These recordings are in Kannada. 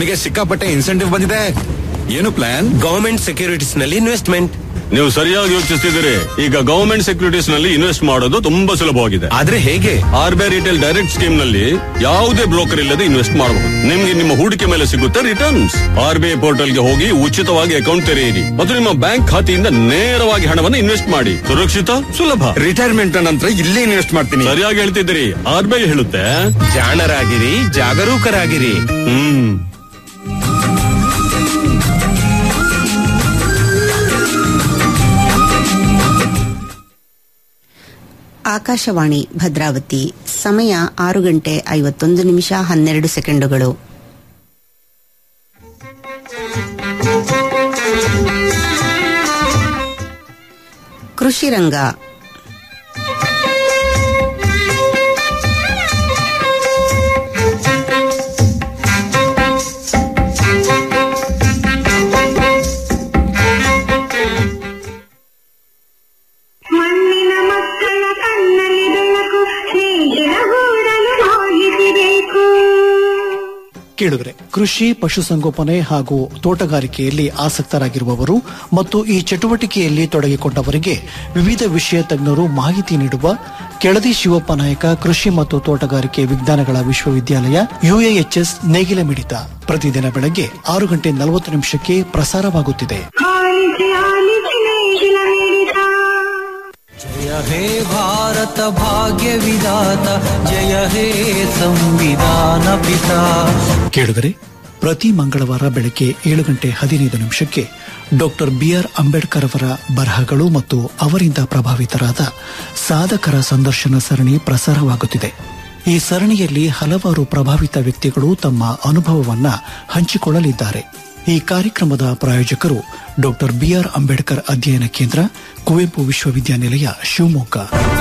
ನಿಮಗೆ ಸಿಕ್ಕಾಪಟ್ಟೆ ಇನ್ಸೆಂಟಿವ್ ಬಂದಿದೆ ಏನು ಪ್ಲಾನ್ ಗವರ್ಮೆಂಟ್ ಸೆಕ್ಯೂರಿಟೀಸ್ ನಲ್ಲಿ ಇನ್ವೆಸ್ಟ್ಮೆಂಟ್ ನೀವು ಸರಿಯಾಗಿ ಯೋಚಿಸ್ತಿದ್ದೀರಿ ಈಗ ಗವರ್ಮೆಂಟ್ ಸೆಕ್ಯೂರಿಟೀಸ್ ನಲ್ಲಿ ಇನ್ವೆಸ್ಟ್ ಮಾಡೋದು ತುಂಬಾ ಸುಲಭವಾಗಿದೆ ಆದ್ರೆ ಹೇಗೆ R B I retail direct scheme ನಲ್ಲಿ ಯಾವುದೇ ಬ್ರೋಕರ್ ಇಲ್ಲದೆ ಇನ್ವೆಸ್ಟ್ ಮಾಡಬಹುದು ನಿಮ್ಗೆ ನಿಮ್ಮ ಹೂಡಿಕೆ ಮೇಲೆ ಸಿಗುತ್ತೆ returns R B I portal ಗೆ ಹೋಗಿ ಉಚಿತವಾಗಿ ಅಕೌಂಟ್ ತೆರೆಯಿರಿ ಮತ್ತು ನಿಮ್ಮ ಬ್ಯಾಂಕ್ ಖಾತೆಯಿಂದ ನೇರವಾಗಿ ಹಣವನ್ನು ಇನ್ವೆಸ್ಟ್ ಮಾಡಿ ಸುರಕ್ಷಿತ ಸುಲಭ ರಿಟೈರ್ಮೆಂಟ್ ನಂತರ ಇಲ್ಲೇ ಇನ್ವೆಸ್ಟ್ ಮಾಡ್ತೀನಿ ಸರಿಯಾಗಿ ಹೇಳ್ತಿದ್ದೀರಿ ಆರ್ ಬಿ ಐ ಹೇಳುತ್ತೆ ಜಾಣರಾಗಿರಿ ಜಾಗರೂಕರಾಗಿರಿ ಹ್ಮ್ ಆಕಾಶವಾಣಿ ಭದ್ರಾವತಿ ಸಮಯ ಆರು ಗಂಟೆ ಐವತ್ತೊಂದು ನಿಮಿಷ ಹನ್ನೆರಡು ಸೆಕೆಂಡುಗಳು ಕೃಷಿ ರಂಗ ಮಣ್ಣಿನ ಮಕ್ಕಳ ಕಣ್ಣಲ್ಲಿ ಬೆಳಕು ಸ್ನೇಹಿತರ ಗೂಡಲು ಹೋಗಿಸಬೇಕು ಕೇಳಿದ್ರೆ ಕೃಷಿ ಪಶುಸಂಗೋಪನೆ ಹಾಗೂ ತೋಟಗಾರಿಕೆಯಲ್ಲಿ ಆಸಕ್ತರಾಗಿರುವವರು ಮತ್ತು ಈ ಚಟುವಟಿಕೆಯಲ್ಲಿ ತೊಡಗಿಕೊಂಡವರಿಗೆ ವಿವಿಧ ವಿಷಯ ತಜ್ಞರು ಮಾಹಿತಿ ನೀಡುವ ಕೆಳದಿ ಶಿವಪ್ಪ ನಾಯಕ ಕೃಷಿ ಮತ್ತು ತೋಟಗಾರಿಕೆ ವಿಜ್ಞಾನಗಳ ವಿಶ್ವವಿದ್ಯಾಲಯ ಯುಎಎಚ್ಎಸ್ ನೇಗಿಲ ಮಿಡಿತ ಪ್ರತಿದಿನ ಬೆಳಗ್ಗೆ ಆರು ಗಂಟೆ ನಲವತ್ತು ನಿಮಿಷಕ್ಕೆ ಪ್ರಸಾರವಾಗುತ್ತಿದೆ ಆಲಿಸಿ ಆಲಿಸಿ ನೇಗಿಲ ಮಿಡಿತ जय हे भारत भाग्य विधाता जय हे संविधान पिता ಕೇಳಿದರೆ ಪ್ರತಿ ಮಂಗಳವಾರ ಬೆಳಗ್ಗೆ ಏಳು ಗಂಟೆ ಹದಿನೈದು ನಿಮಿಷಕ್ಕೆ ಡಾಕ್ಟರ್ ಬಿಆರ್ ಅಂಬೇಡ್ಕರ್ ಅವರ ಬರಹಗಳು ಮತ್ತು ಅವರಿಂದ ಪ್ರಭಾವಿತರಾದ ಸಾಧಕರ ಸಂದರ್ಶನ ಸರಣಿ ಪ್ರಸಾರವಾಗುತ್ತಿದೆ ಈ ಸರಣಿಯಲ್ಲಿ ಹಲವಾರು ಪ್ರಭಾವಿತ ವ್ಯಕ್ತಿಗಳು ತಮ್ಮ ಅನುಭವವನ್ನ ಹಂಚಿಕೊಳ್ಳಲಿದ್ದಾರೆ ಈ ಕಾರ್ಯಕ್ರಮದ ಪ್ರಾಯೋಜಕರು ಡಾಕ್ಟರ್ ಬಿಆರ್ ಅಂಬೇಡ್ಕರ್ ಅಧ್ಯಯನ ಕೇಂದ್ರ ಕುವೆಂಪು ವಿಶ್ವವಿದ್ಯಾನಿಲಯ ಶಿವಮೊಗ್ಗ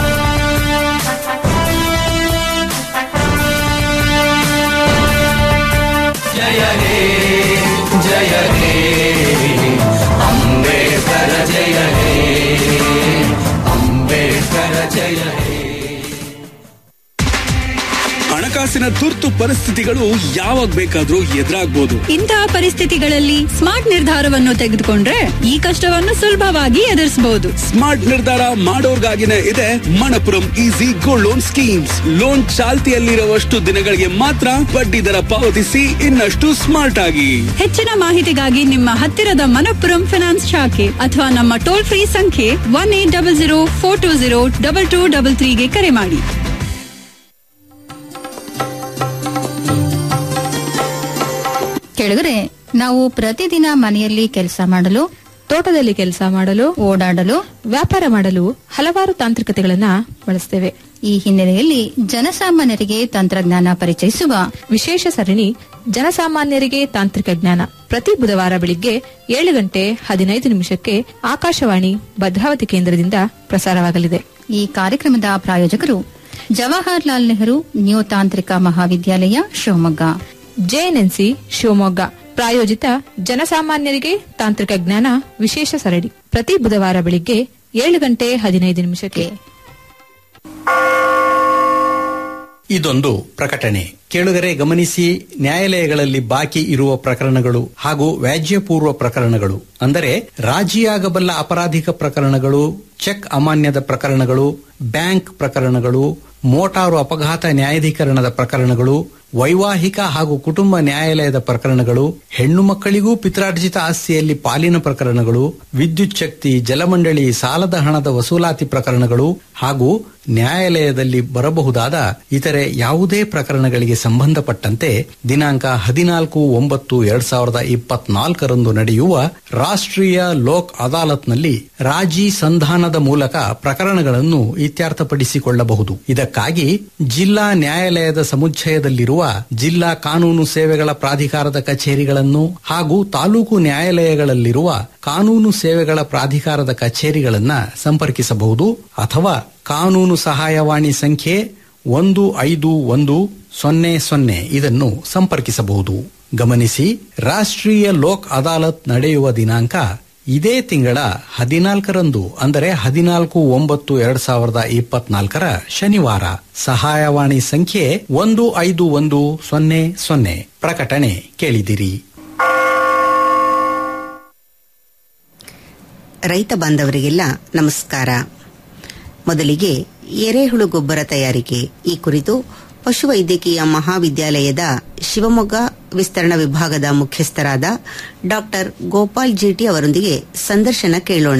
जय हे जय हे अम्बेडकर जय हे अम्बेडकर जय हे ಹಣಕಾಸಿನ ತುರ್ತು ಪರಿಸ್ಥಿತಿಗಳು ಯಾವಾಗ ಬೇಕಾದ್ರೂ ಎದುರಾಗ್ಬೋದು ಇಂತಹ ಪರಿಸ್ಥಿತಿಗಳಲ್ಲಿ ಸ್ಮಾರ್ಟ್ ನಿರ್ಧಾರವನ್ನು ತೆಗೆದುಕೊಂಡ್ರೆ ಈ ಕಷ್ಟವನ್ನು ಸುಲಭವಾಗಿ ಎದುರಿಸಬಹುದು ಸ್ಮಾರ್ಟ್ ನಿರ್ಧಾರ ಮಾಡೋರ್ಗಾಗಿನೇ ಇದೆ Manappuram easy gold loan schemes loan ಚಾಲ್ತಿಯಲ್ಲಿರುವಷ್ಟು ದಿನಗಳಿಗೆ ಮಾತ್ರ ಬಡ್ಡಿ ದರ ಪಾವತಿಸಿ ಇನ್ನಷ್ಟು ಸ್ಮಾರ್ಟ್ ಆಗಿ ಹೆಚ್ಚಿನ ಮಾಹಿತಿಗಾಗಿ ನಿಮ್ಮ ಹತ್ತಿರದ ಮನಪ್ಪುರಂ ಫಿನಾನ್ಸ್ ಶಾಖೆ ಅಥವಾ ನಮ್ಮ ಟೋಲ್ ಫ್ರೀ ಸಂಖ್ಯೆ one eight double zero four two zero double two double ತ್ರೀಗೆ ಕರೆ ಮಾಡಿ ಕೆಳಗರೆ ನಾವು ಪ್ರತಿದಿನ ಮನೆಯಲ್ಲಿ ಕೆಲಸ ಮಾಡಲು ತೋಟದಲ್ಲಿ ಕೆಲಸ ಮಾಡಲು ಓಡಾಡಲು ವ್ಯಾಪಾರ ಮಾಡಲು ಹಲವಾರು ತಾಂತ್ರಿಕತೆಗಳನ್ನ ಬಳಸ್ತೇವೆ ಈ ಹಿನ್ನೆಲೆಯಲ್ಲಿ ಜನಸಾಮಾನ್ಯರಿಗೆ ತಂತ್ರಜ್ಞಾನ ಪರಿಚಯಿಸುವ ವಿಶೇಷ ಸರಣಿ ಜನಸಾಮಾನ್ಯರಿಗೆ ತಾಂತ್ರಿಕ ಜ್ಞಾನ ಪ್ರತಿ ಬುಧವಾರ ಬೆಳಿಗ್ಗೆ ಏಳು ಗಂಟೆ ಹದಿನೈದು ನಿಮಿಷಕ್ಕೆ ಆಕಾಶವಾಣಿ ಭದ್ರಾವತಿ ಕೇಂದ್ರದಿಂದ ಪ್ರಸಾರವಾಗಲಿದೆ ಈ ಕಾರ್ಯಕ್ರಮದ ಪ್ರಾಯೋಜಕರು ಜವಾಹರ್ಲಾಲ್ ನೆಹರು ನ್ಯೂ ತಾಂತ್ರಿಕ ಮಹಾವಿದ್ಯಾಲಯ ಶಿವಮೊಗ್ಗ ಜೆಎನ್ಎನ್ಸಿ ಶಿವಮೊಗ್ಗ ಪ್ರಾಯೋಜಿತ ಜನಸಾಮಾನ್ಯರಿಗೆ ತಾಂತ್ರಿಕ ಜ್ಞಾನ ವಿಶೇಷ ಸರಣಿ ಪ್ರತಿ ಬುಧವಾರ ಬೆಳಿಗ್ಗೆ ಏಳು ಗಂಟೆ ಹದಿನೈದು ನಿಮಿಷಕ್ಕೆ ಇದೊಂದು ಪ್ರಕಟಣೆ ಕೇಳುಗರೆ ಗಮನಿಸಿ ನ್ಯಾಯಾಲಯಗಳಲ್ಲಿ ಬಾಕಿ ಇರುವ ಪ್ರಕರಣಗಳು ಹಾಗೂ ವ್ಯಾಜ್ಯಪೂರ್ವ ಪ್ರಕರಣಗಳು ಅಂದರೆ ರಾಜಿಯಾಗಬಲ್ಲ ಅಪರಾಧಿಕ ಪ್ರಕರಣಗಳು ಚೆಕ್ ಅಮಾನ್ಯದ ಪ್ರಕರಣಗಳು ಬ್ಯಾಂಕ್ ಪ್ರಕರಣಗಳು ಮೋಟಾರು ಅಪಘಾತ ನ್ಯಾಯಾಧೀಕರಣದ ಪ್ರಕರಣಗಳು ವೈವಾಹಿಕ ಹಾಗೂ ಕುಟುಂಬ ನ್ಯಾಯಾಲಯದ ಪ್ರಕರಣಗಳು ಹೆಣ್ಣು ಮಕ್ಕಳಿಗೂ ಪಿತ್ರಾರ್ಜಿತ ಆಸ್ತಿಯಲ್ಲಿ ಪಾಲಿನ ಪ್ರಕರಣಗಳು ವಿದ್ಯುತ್ ಶಕ್ತಿ ಜಲಮಂಡಳಿ ಸಾಲದ ಹಣದ ವಸೂಲಾತಿ ಪ್ರಕರಣಗಳು ಹಾಗೂ ನ್ಯಾಯಾಲಯದಲ್ಲಿ ಬರಬಹುದಾದ ಇತರೆ ಯಾವುದೇ ಪ್ರಕರಣಗಳಿಗೆ ಸಂಬಂಧಪಟ್ಟಂತೆ ದಿನಾಂಕ ಹದಿನಾಲ್ಕು ಒಂಬತ್ತು ಎರಡ್ ಸಾವಿರದ ಇಪ್ಪತ್ನಾಲ್ಕರಂದು ನಡೆಯುವ ರಾಷ್ಟ್ರೀಯ ಲೋಕ್ ಅದಾಲತ್ನಲ್ಲಿ ರಾಜಿ ಸಂಧಾನದ ಮೂಲಕ ಪ್ರಕರಣಗಳನ್ನು ಇತ್ಯರ್ಥಪಡಿಸಿಕೊಳ್ಳಬಹುದು ಇದಕ್ಕಾಗಿ ಜಿಲ್ಲಾ ನ್ಯಾಯಾಲಯದ ಸಮುಚ್ಚಯದಲ್ಲಿರುವ ಜಿಲ್ಲಾ ಕಾನೂನು ಸೇವೆಗಳ ಪ್ರಾಧಿಕಾರದ ಕಚೇರಿಗಳನ್ನು ಹಾಗೂ ತಾಲೂಕು ನ್ಯಾಯಾಲಯಗಳಲ್ಲಿರುವ ಕಾನೂನು ಸೇವೆಗಳ ಪ್ರಾಧಿಕಾರದ ಕಚೇರಿಗಳನ್ನು ಸಂಪರ್ಕಿಸಬಹುದು ಅಥವಾ ಕಾನೂನು ಸಹಾಯವಾಣಿ ಸಂಖ್ಯೆ ಒಂದು ಐದು ಒಂದು ಸೊನ್ನೆ ಸೊನ್ನೆ ಇದನ್ನು ಸಂಪರ್ಕಿಸಬಹುದು ಗಮನಿಸಿ ರಾಷ್ಟ್ರೀಯ ಲೋಕ್ ಅದಾಲತ್ ನಡೆಯುವ ದಿನಾಂಕ ಇದೇ ತಿಂಗಳ ಹದಿನಾಲ್ಕರಂದು ಅಂದರೆ ಹದಿನಾಲ್ಕು ಒಂಬತ್ತು ಎರಡ್ ಸಾವಿರದ ಇಪ್ಪತ್ನಾಲ್ಕರ ಶನಿವಾರ ಸಹಾಯವಾಣಿ ಸಂಖ್ಯೆ ಒಂದು ಐದು ಒಂದು ಸೊನ್ನೆ ಸೊನ್ನೆ ಪ್ರಕಟಣೆ ಕೇಳಿದಿರಿ ರೈತ ಬಾಂಧವರಿಗೆಲ್ಲ ನಮಸ್ಕಾರ ಮೊದಲಿಗೆ ಎರೆಹುಳು ಗೊಬ್ಬರ ತಯಾರಿಕೆ ಈ ಕುರಿತು ಪಶುವೈದ್ಯಕೀಯ ಮಹಾವಿದ್ಯಾಲಯದ ಶಿವಮೊಗ್ಗ ವಿಸ್ತರಣಾ ವಿಭಾಗದ ಮುಖ್ಯಸ್ಥರಾದ ಡಾಕ್ಟರ್ ಗೋಪಾಲ್ ಜಿಟಿ ಅವರೊಂದಿಗೆ ಸಂದರ್ಶನ ಕೇಳೋಣ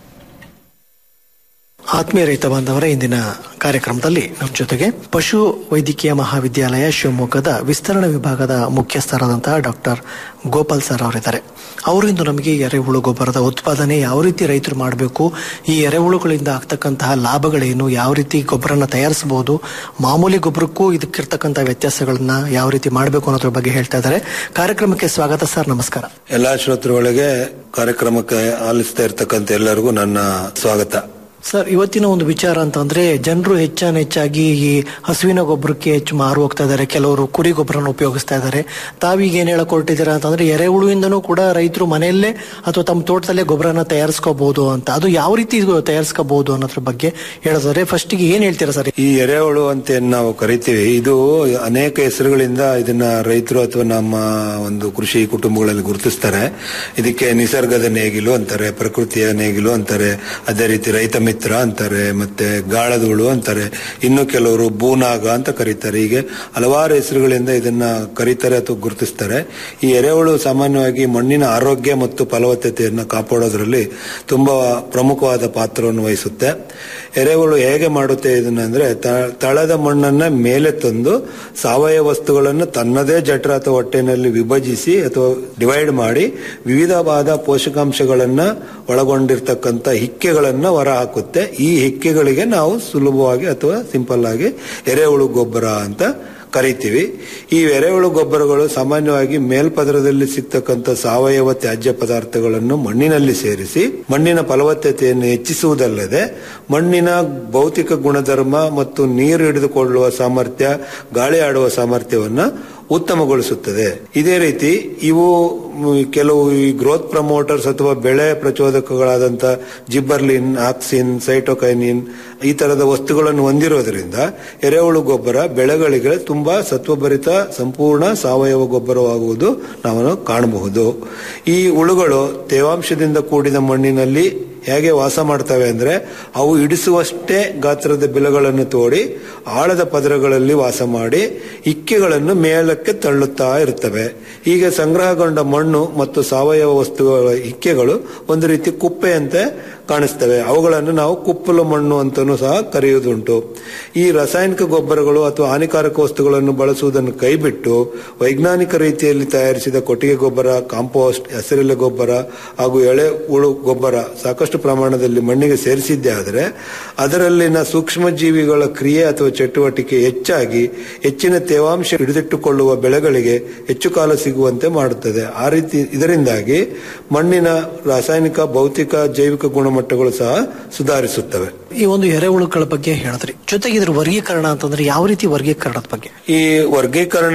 ಆತ್ಮೀಯ ರೈತ ಬಾಂಧವರ ಇಂದಿನ ಕಾರ್ಯಕ್ರಮದಲ್ಲಿ ನಮ್ಮ ಜೊತೆಗೆ ಪಶು ವೈದ್ಯಕೀಯ ಮಹಾವಿದ್ಯಾಲಯ ಶಿವಮೊಗ್ಗದ ವಿಸ್ತರಣಾ ವಿಭಾಗದ ಮುಖ್ಯಸ್ಥರಾದಂತಹ ಡಾಕ್ಟರ್ ಗೋಪಾಲ್ ಸರ್ ಅವರಿದ್ದಾರೆ ಅವರಿಂದು ನಮಗೆ ಎರೆಹುಳು ಗೊಬ್ಬರದ ಉತ್ಪಾದನೆ ಯಾವ ರೀತಿ ರೈತರು ಮಾಡಬೇಕು ಈ ಎರೆಹುಳುಗಳಿಂದ ಆಗ್ತಕ್ಕಂತಹ ಲಾಭಗಳೇನು ಯಾವ ರೀತಿ ಗೊಬ್ಬರನ ತಯಾರಿಸಬಹುದು ಮಾಮೂಲಿ ಗೊಬ್ಬರಕ್ಕೂ ಇದಕ್ಕಿರ್ತಕ್ಕಂತಹ ವ್ಯತ್ಯಾಸಗಳನ್ನ ಯಾವ ರೀತಿ ಮಾಡಬೇಕು ಅನ್ನೋದ್ರ ಬಗ್ಗೆ ಹೇಳ್ತಾ ಇದ್ದಾರೆ ಕಾರ್ಯಕ್ರಮಕ್ಕೆ ಸ್ವಾಗತ ಸರ್ ನಮಸ್ಕಾರ ಎಲ್ಲಾ ಶ್ರೋತೃಗಳಿಗೆ ಕಾರ್ಯಕ್ರಮಕ್ಕೆ ಆಲಿಸ್ತಾ ಇರ್ತಕ್ಕಂಥ ಎಲ್ಲರಿಗೂ ನನ್ನ ಸ್ವಾಗತ ಸರ್ ಇವತ್ತಿನ ಒಂದು ವಿಚಾರ ಅಂತಂದ್ರೆ ಜನರು ಹೆಚ್ಚಾನ ಹೆಚ್ಚಾಗಿ ಈ ಹಸುವಿನ ಗೊಬ್ಬರಕ್ಕೆ ಹೆಚ್ಚು ಮಾರು ಹೋಗ್ತಾ ಇದ್ದಾರೆ ಕೆಲವರು ಕುರಿ ಗೊಬ್ಬರನ ಉಪಯೋಗಿಸ್ತಾ ಇದ್ದಾರೆ ತಾವೀಗ ಏನ್ ಹೇಳಕ್ ಹೊರಟಿದ್ದೀರಾ ಅಂತಂದ್ರೆ ಎರೆಹುಳುವಿಂದನೂ ಕೂಡ ರೈತರು ಮನೆಯಲ್ಲೇ ಅಥವಾ ತಮ್ಮ ತೋಟದಲ್ಲೇ ಗೊಬ್ಬರನ ತಯಾರಿಸ್ಕೋಬಹುದು ಅಂತ ಅದು ಯಾವ ರೀತಿ ಇದು ತಯಾರಿಸ್ಕೋಬಹುದು ಅನ್ನೋದ್ರ ಬಗ್ಗೆ ಹೇಳಿದ್ರೆ ಫಸ್ಟಿಗೆ ಏನ್ ಹೇಳ್ತೀರಾ ಸರ್ ಈ ಎರೆಹುಳು ಅಂತ ಏನ್ ನಾವು ಕರಿತೀವಿ ಇದು ಅನೇಕ ಹೆಸರುಗಳಿಂದ ಇದನ್ನ ರೈತರು ಅಥವಾ ನಮ್ಮ ಒಂದು ಕೃಷಿ ಕುಟುಂಬಗಳಲ್ಲಿ ಗುರುತಿಸ್ತಾರೆ ಇದಕ್ಕೆ ನಿಸರ್ಗದ ನೇಗಿಲು ಅಂತಾರೆ ಪ್ರಕೃತಿಯ ನೇಗಿಲು ಅಂತಾರೆ ಅದೇ ರೀತಿ ರೈತ ಮಿತ್ರ ಅಂತಾರೆ ಮತ್ತೆ ಗಾಳಧೂಳು ಅಂತಾರೆ ಇನ್ನು ಕೆಲವರು ಬೂನಾಗ ಅಂತ ಕರೀತಾರೆ ಹೀಗೆ ಹಲವಾರು ಹೆಸರುಗಳಿಂದ ಇದನ್ನ ಕರೀತಾರೆ ಅಥವಾ ಗುರುತಿಸ್ತಾರೆ ಈ ಎರೆಹುಳು ಸಾಮಾನ್ಯವಾಗಿ ಮಣ್ಣಿನ ಆರೋಗ್ಯ ಮತ್ತು ಫಲವತ್ತತೆಯನ್ನು ಕಾಪಾಡೋದ್ರಲ್ಲಿ ತುಂಬಾ ಪ್ರಮುಖವಾದ ಪಾತ್ರವನ್ನು ವಹಿಸುತ್ತೆ ಎರೆಹುಳು ಹೇಗೆ ಮಾಡುತ್ತೆ ಇದನ್ನ ಅಂದ್ರೆ ತ- ತಳದ ಮಣ್ಣನ್ನ ಮೇಲೆ ತಂದು ಸಾವಯವ ವಸ್ತುಗಳನ್ನು ತನ್ನದೇ ಜಠರ ಅಥವಾ ಹೊಟ್ಟೆನಲ್ಲಿ ವಿಭಜಿಸಿ ಅಥವಾ ಡಿವೈಡ್ ಮಾಡಿ ವಿವಿಧವಾದ ಪೋಷಕಾಂಶಗಳನ್ನ ಒಳಗೊಂಡಿರ್ತಕ್ಕಂಥ ಹಿಕ್ಕೆಗಳನ್ನ ಹೊರ ಹಾಕುತ್ತೆ ಈ ಹಿಕ್ಕೆಗಳಿಗೆ ನಾವು ಸುಲಭವಾಗಿ ಅಥವಾ ಸಿಂಪಲ್ ಆಗಿ ಎರೆಹುಳು ಗೊಬ್ಬರ ಅಂತ ಕರಿತೀವಿ ಈ ಎರೆಹುಳು ಗೊಬ್ಬರಗಳು ಸಾಮಾನ್ಯವಾಗಿ ಮೇಲ್ಪದರದಲ್ಲಿ ಸಿಗ್ತಕ್ಕಂಥ ಸಾವಯವ ತ್ಯಾಜ್ಯ ಪದಾರ್ಥಗಳನ್ನು ಮಣ್ಣಿನಲ್ಲಿ ಸೇರಿಸಿ ಮಣ್ಣಿನ ಫಲವತ್ತತೆಯನ್ನು ಹೆಚ್ಚಿಸುವುದಲ್ಲದೆ ಮಣ್ಣಿನ ಭೌತಿಕ ಗುಣಧರ್ಮ ಮತ್ತು ನೀರು ಹಿಡಿದುಕೊಳ್ಳುವ ಸಾಮರ್ಥ್ಯ ಗಾಳಿ ಆಡುವ ಸಾಮರ್ಥ್ಯವನ್ನ ಉತ್ತಮಗೊಳಿಸುತ್ತದೆ ಇದೇ ರೀತಿ ಇವು ಮ್, ಕೆಲವು ಈ ಗ್ರೋತ್ ಪ್ರಮೋಟರ್ಸ್ ಅಥವಾ ಬೆಳೆ ಪ್ರಚೋದಕಗಳಾದಂಥ ಜಿಬ್ಬರ್ಲಿನ್ ಆಕ್ಸಿನ್ ಸೈಟೋಕೈನಿನ್ ಈ ತರದ ವಸ್ತುಗಳನ್ನು ಹೊಂದಿರೋದ್ರಿಂದ ಎರೆಹುಳು ಗೊಬ್ಬರ ಬೆಳೆಗಳಿಗೆ ತುಂಬಾ ಸತ್ವಭರಿತ ಸಂಪೂರ್ಣ ಸಾವಯವ ಗೊಬ್ಬರವಾಗುವುದು ನಾವು ಕಾಣಬಹುದು ಈ ಹುಳುಗಳು ತೇವಾಂಶದಿಂದ ಕೂಡಿದ ಮಣ್ಣಿನಲ್ಲಿ ಹೇಗೆ ವಾಸ ಮಾಡ್ತವೆ ಅಂದ್ರೆ ಅವು ಇಡಿಸುವಷ್ಟೇ ಗಾತ್ರದ ಬಿಲಗಳನ್ನು ತೋಡಿ ಆಳದ ಪದರಗಳಲ್ಲಿ ವಾಸ ಮಾಡಿ ಇಕ್ಕೆಗಳನ್ನು ಮೇಲಕ್ಕೆ ತಳ್ಳುತ್ತಾ ಇರುತ್ತವೆ ಹೀಗೆ ಸಂಗ್ರಹಗೊಂಡ ಮಣ್ಣು ಮತ್ತು ಸಾವಯವ ವಸ್ತುಗಳ ಇಕ್ಕೆಗಳು ಒಂದು ರೀತಿ ಕುಪ್ಪೆಯಂತೆ ಕಾಣಿಸ್ತವೆ ಅವುಗಳನ್ನು ನಾವು ಕುಪ್ಪಲು ಮಣ್ಣು ಅಂತಲೂ ಸಹ ಕರೆಯುವುದುಂಟು ಈ ರಾಸಾಯನಿಕ ಗೊಬ್ಬರಗಳು ಅಥವಾ ಹಾನಿಕಾರಕ ವಸ್ತುಗಳನ್ನು ಬಳಸುವುದನ್ನು ಕೈಬಿಟ್ಟು ವೈಜ್ಞಾನಿಕ ರೀತಿಯಲ್ಲಿ ತಯಾರಿಸಿದ ಕೊಟ್ಟಿಗೆ ಗೊಬ್ಬರ ಕಾಂಪೋಸ್ಟ್ ಹಸಿರೆಲೆ ಗೊಬ್ಬರ ಹಾಗೂ ಎಳೆ ಹುಳು ಗೊಬ್ಬರ ಸಾಕಷ್ಟು ಪ್ರಮಾಣದಲ್ಲಿ ಮಣ್ಣಿಗೆ ಸೇರಿಸಿದ್ದೇ ಆದರೆ ಅದರಲ್ಲಿನ ಸೂಕ್ಷ್ಮ ಜೀವಿಗಳ ಕ್ರಿಯೆ ಅಥವಾ ಚಟುವಟಿಕೆ ಹೆಚ್ಚಾಗಿ ಹೆಚ್ಚಿನ ತೇವಾಂಶ ಹಿಡಿದಿಟ್ಟುಕೊಳ್ಳುವ ಬೆಳೆಗಳಿಗೆ ಹೆಚ್ಚು ಕಾಲ ಸಿಗುವಂತೆ ಮಾಡುತ್ತದೆ ಆ ರೀತಿ ಇದರಿಂದಾಗಿ ಮಣ್ಣಿನ ರಾಸಾಯನಿಕ ಭೌತಿಕ ಜೈವಿಕ ಗುಣಮಟ್ಟಗಳು ಸಹ ಸುಧಾರಿಸುತ್ತವೆ ಈ ಒಂದು ಎರೆಹುಳುಗಳ ಬಗ್ಗೆ ಹೇಳಿದ್ರಿ ಜೊತೆಗೆ ಇದ್ರ ವರ್ಗೀಕರಣ ಅಂತಂದ್ರೆ ಯಾವ ರೀತಿ ವರ್ಗೀಕರಣದ ಬಗ್ಗೆ ಈ ವರ್ಗೀಕರಣ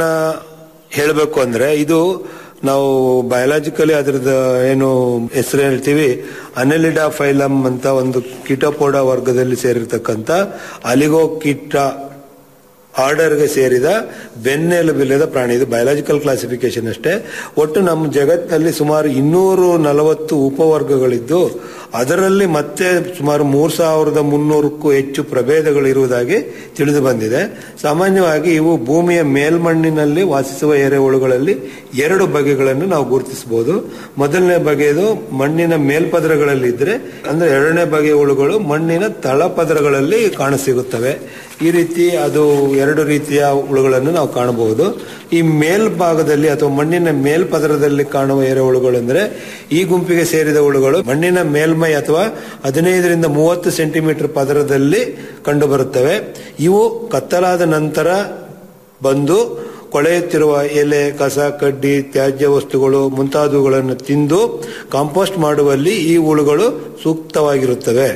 ಹೇಳಬೇಕು ಅಂದ್ರೆ ಇದು ನಾವು ಬಯಾಲಜಿಕಲಿ ಅದ್ರದ್ದು ಏನು ಹೆಸರು ಹೇಳ್ತೀವಿ ಅನೆಲಿಡಾ ಫೈಲಮ್ ಅಂತ ಒಂದು ಕೀಟೋಪೋಡ ವರ್ಗದಲ್ಲಿ ಸೇರಿರ್ತಕ್ಕಂಥ ಅಲಿಗೋ ಕೀಟ ಆರ್ಡರ್ಗೆ ಸೇರಿದ ಬೆನ್ನೆಲುಬಿಲ್ಲದ ಪ್ರಾಣಿ ಇದು ಬಯಾಲಜಿಕಲ್ ಕ್ಲಾಸಿಫಿಕೇಶನ್ ಅಷ್ಟೇ ಒಟ್ಟು ನಮ್ಮ ಜಗತ್ತಿನಲ್ಲಿ ಸುಮಾರು ಇನ್ನೂರು ನಲವತ್ತು ಉಪವರ್ಗಗಳಿದ್ದು ಅದರಲ್ಲಿ ಮತ್ತೆ ಸುಮಾರು ಮೂರ್ ಸಾವಿರದ ಮುನ್ನೂರಕ್ಕೂ ಹೆಚ್ಚು ಪ್ರಭೇದಗಳು ಇರುವುದಾಗಿ ತಿಳಿದು ಬಂದಿದೆ ಸಾಮಾನ್ಯವಾಗಿ ಇವು ಭೂಮಿಯ ಮೇಲ್ಮಣ್ಣಿನಲ್ಲಿ ವಾಸಿಸುವ ಎರೆಹುಳುಗಳಲ್ಲಿ ಎರಡು ಬಗೆಗಳನ್ನು ನಾವು ಗುರುತಿಸಬಹುದು ಮೊದಲನೇ ಬಗೆಯದು ಮಣ್ಣಿನ ಮೇಲ್ಪದರಗಳಲ್ಲಿ ಇದ್ರೆ ಅಂದ್ರೆ ಎರಡನೇ ಬಗೆಯ ಹುಳುಗಳು ಮಣ್ಣಿನ ತಳಪದರಗಳಲ್ಲಿ ಕಾಣಸಿಗುತ್ತವೆ ಈ ರೀತಿ ಅದು ಎರಡು ರೀತಿಯ ಹುಳುಗಳನ್ನು ನಾವು ಕಾಣಬಹುದು ಈ ಮೇಲ್ಭಾಗದಲ್ಲಿ ಅಥವಾ ಮಣ್ಣಿನ ಮೇಲ್ಪದರದಲ್ಲಿ ಕಾಣುವ ಎರೆಹುಳುಗಳು ಅಂದ್ರೆ ಈ ಗುಂಪಿಗೆ ಸೇರಿದ ಹುಳುಗಳು ಮಣ್ಣಿನ ಮೇಲ್ಮೈ ಅಥವಾ ಹದಿನೈದರಿಂದ ಮೂವತ್ತು ಸೆಂಟಿಮೀಟರ್ ಪದರದಲ್ಲಿ ಕಂಡುಬರುತ್ತವೆ ಇವು ಕತ್ತಲಾದ ನಂತರ ಬಂದು ಕೊಳೆಯುತ್ತಿರುವ ಎಲೆ ಕಸ ಕಡ್ಡಿ ತ್ಯಾಜ್ಯ ವಸ್ತುಗಳು ಮುಂತಾದವುಗಳನ್ನು ತಿಂದು ಕಾಂಪೋಸ್ಟ್ ಮಾಡುವಲ್ಲಿ ಈ ಹುಳುಗಳು ಸೂಕ್ತವಾಗಿರುತ್ತವೆ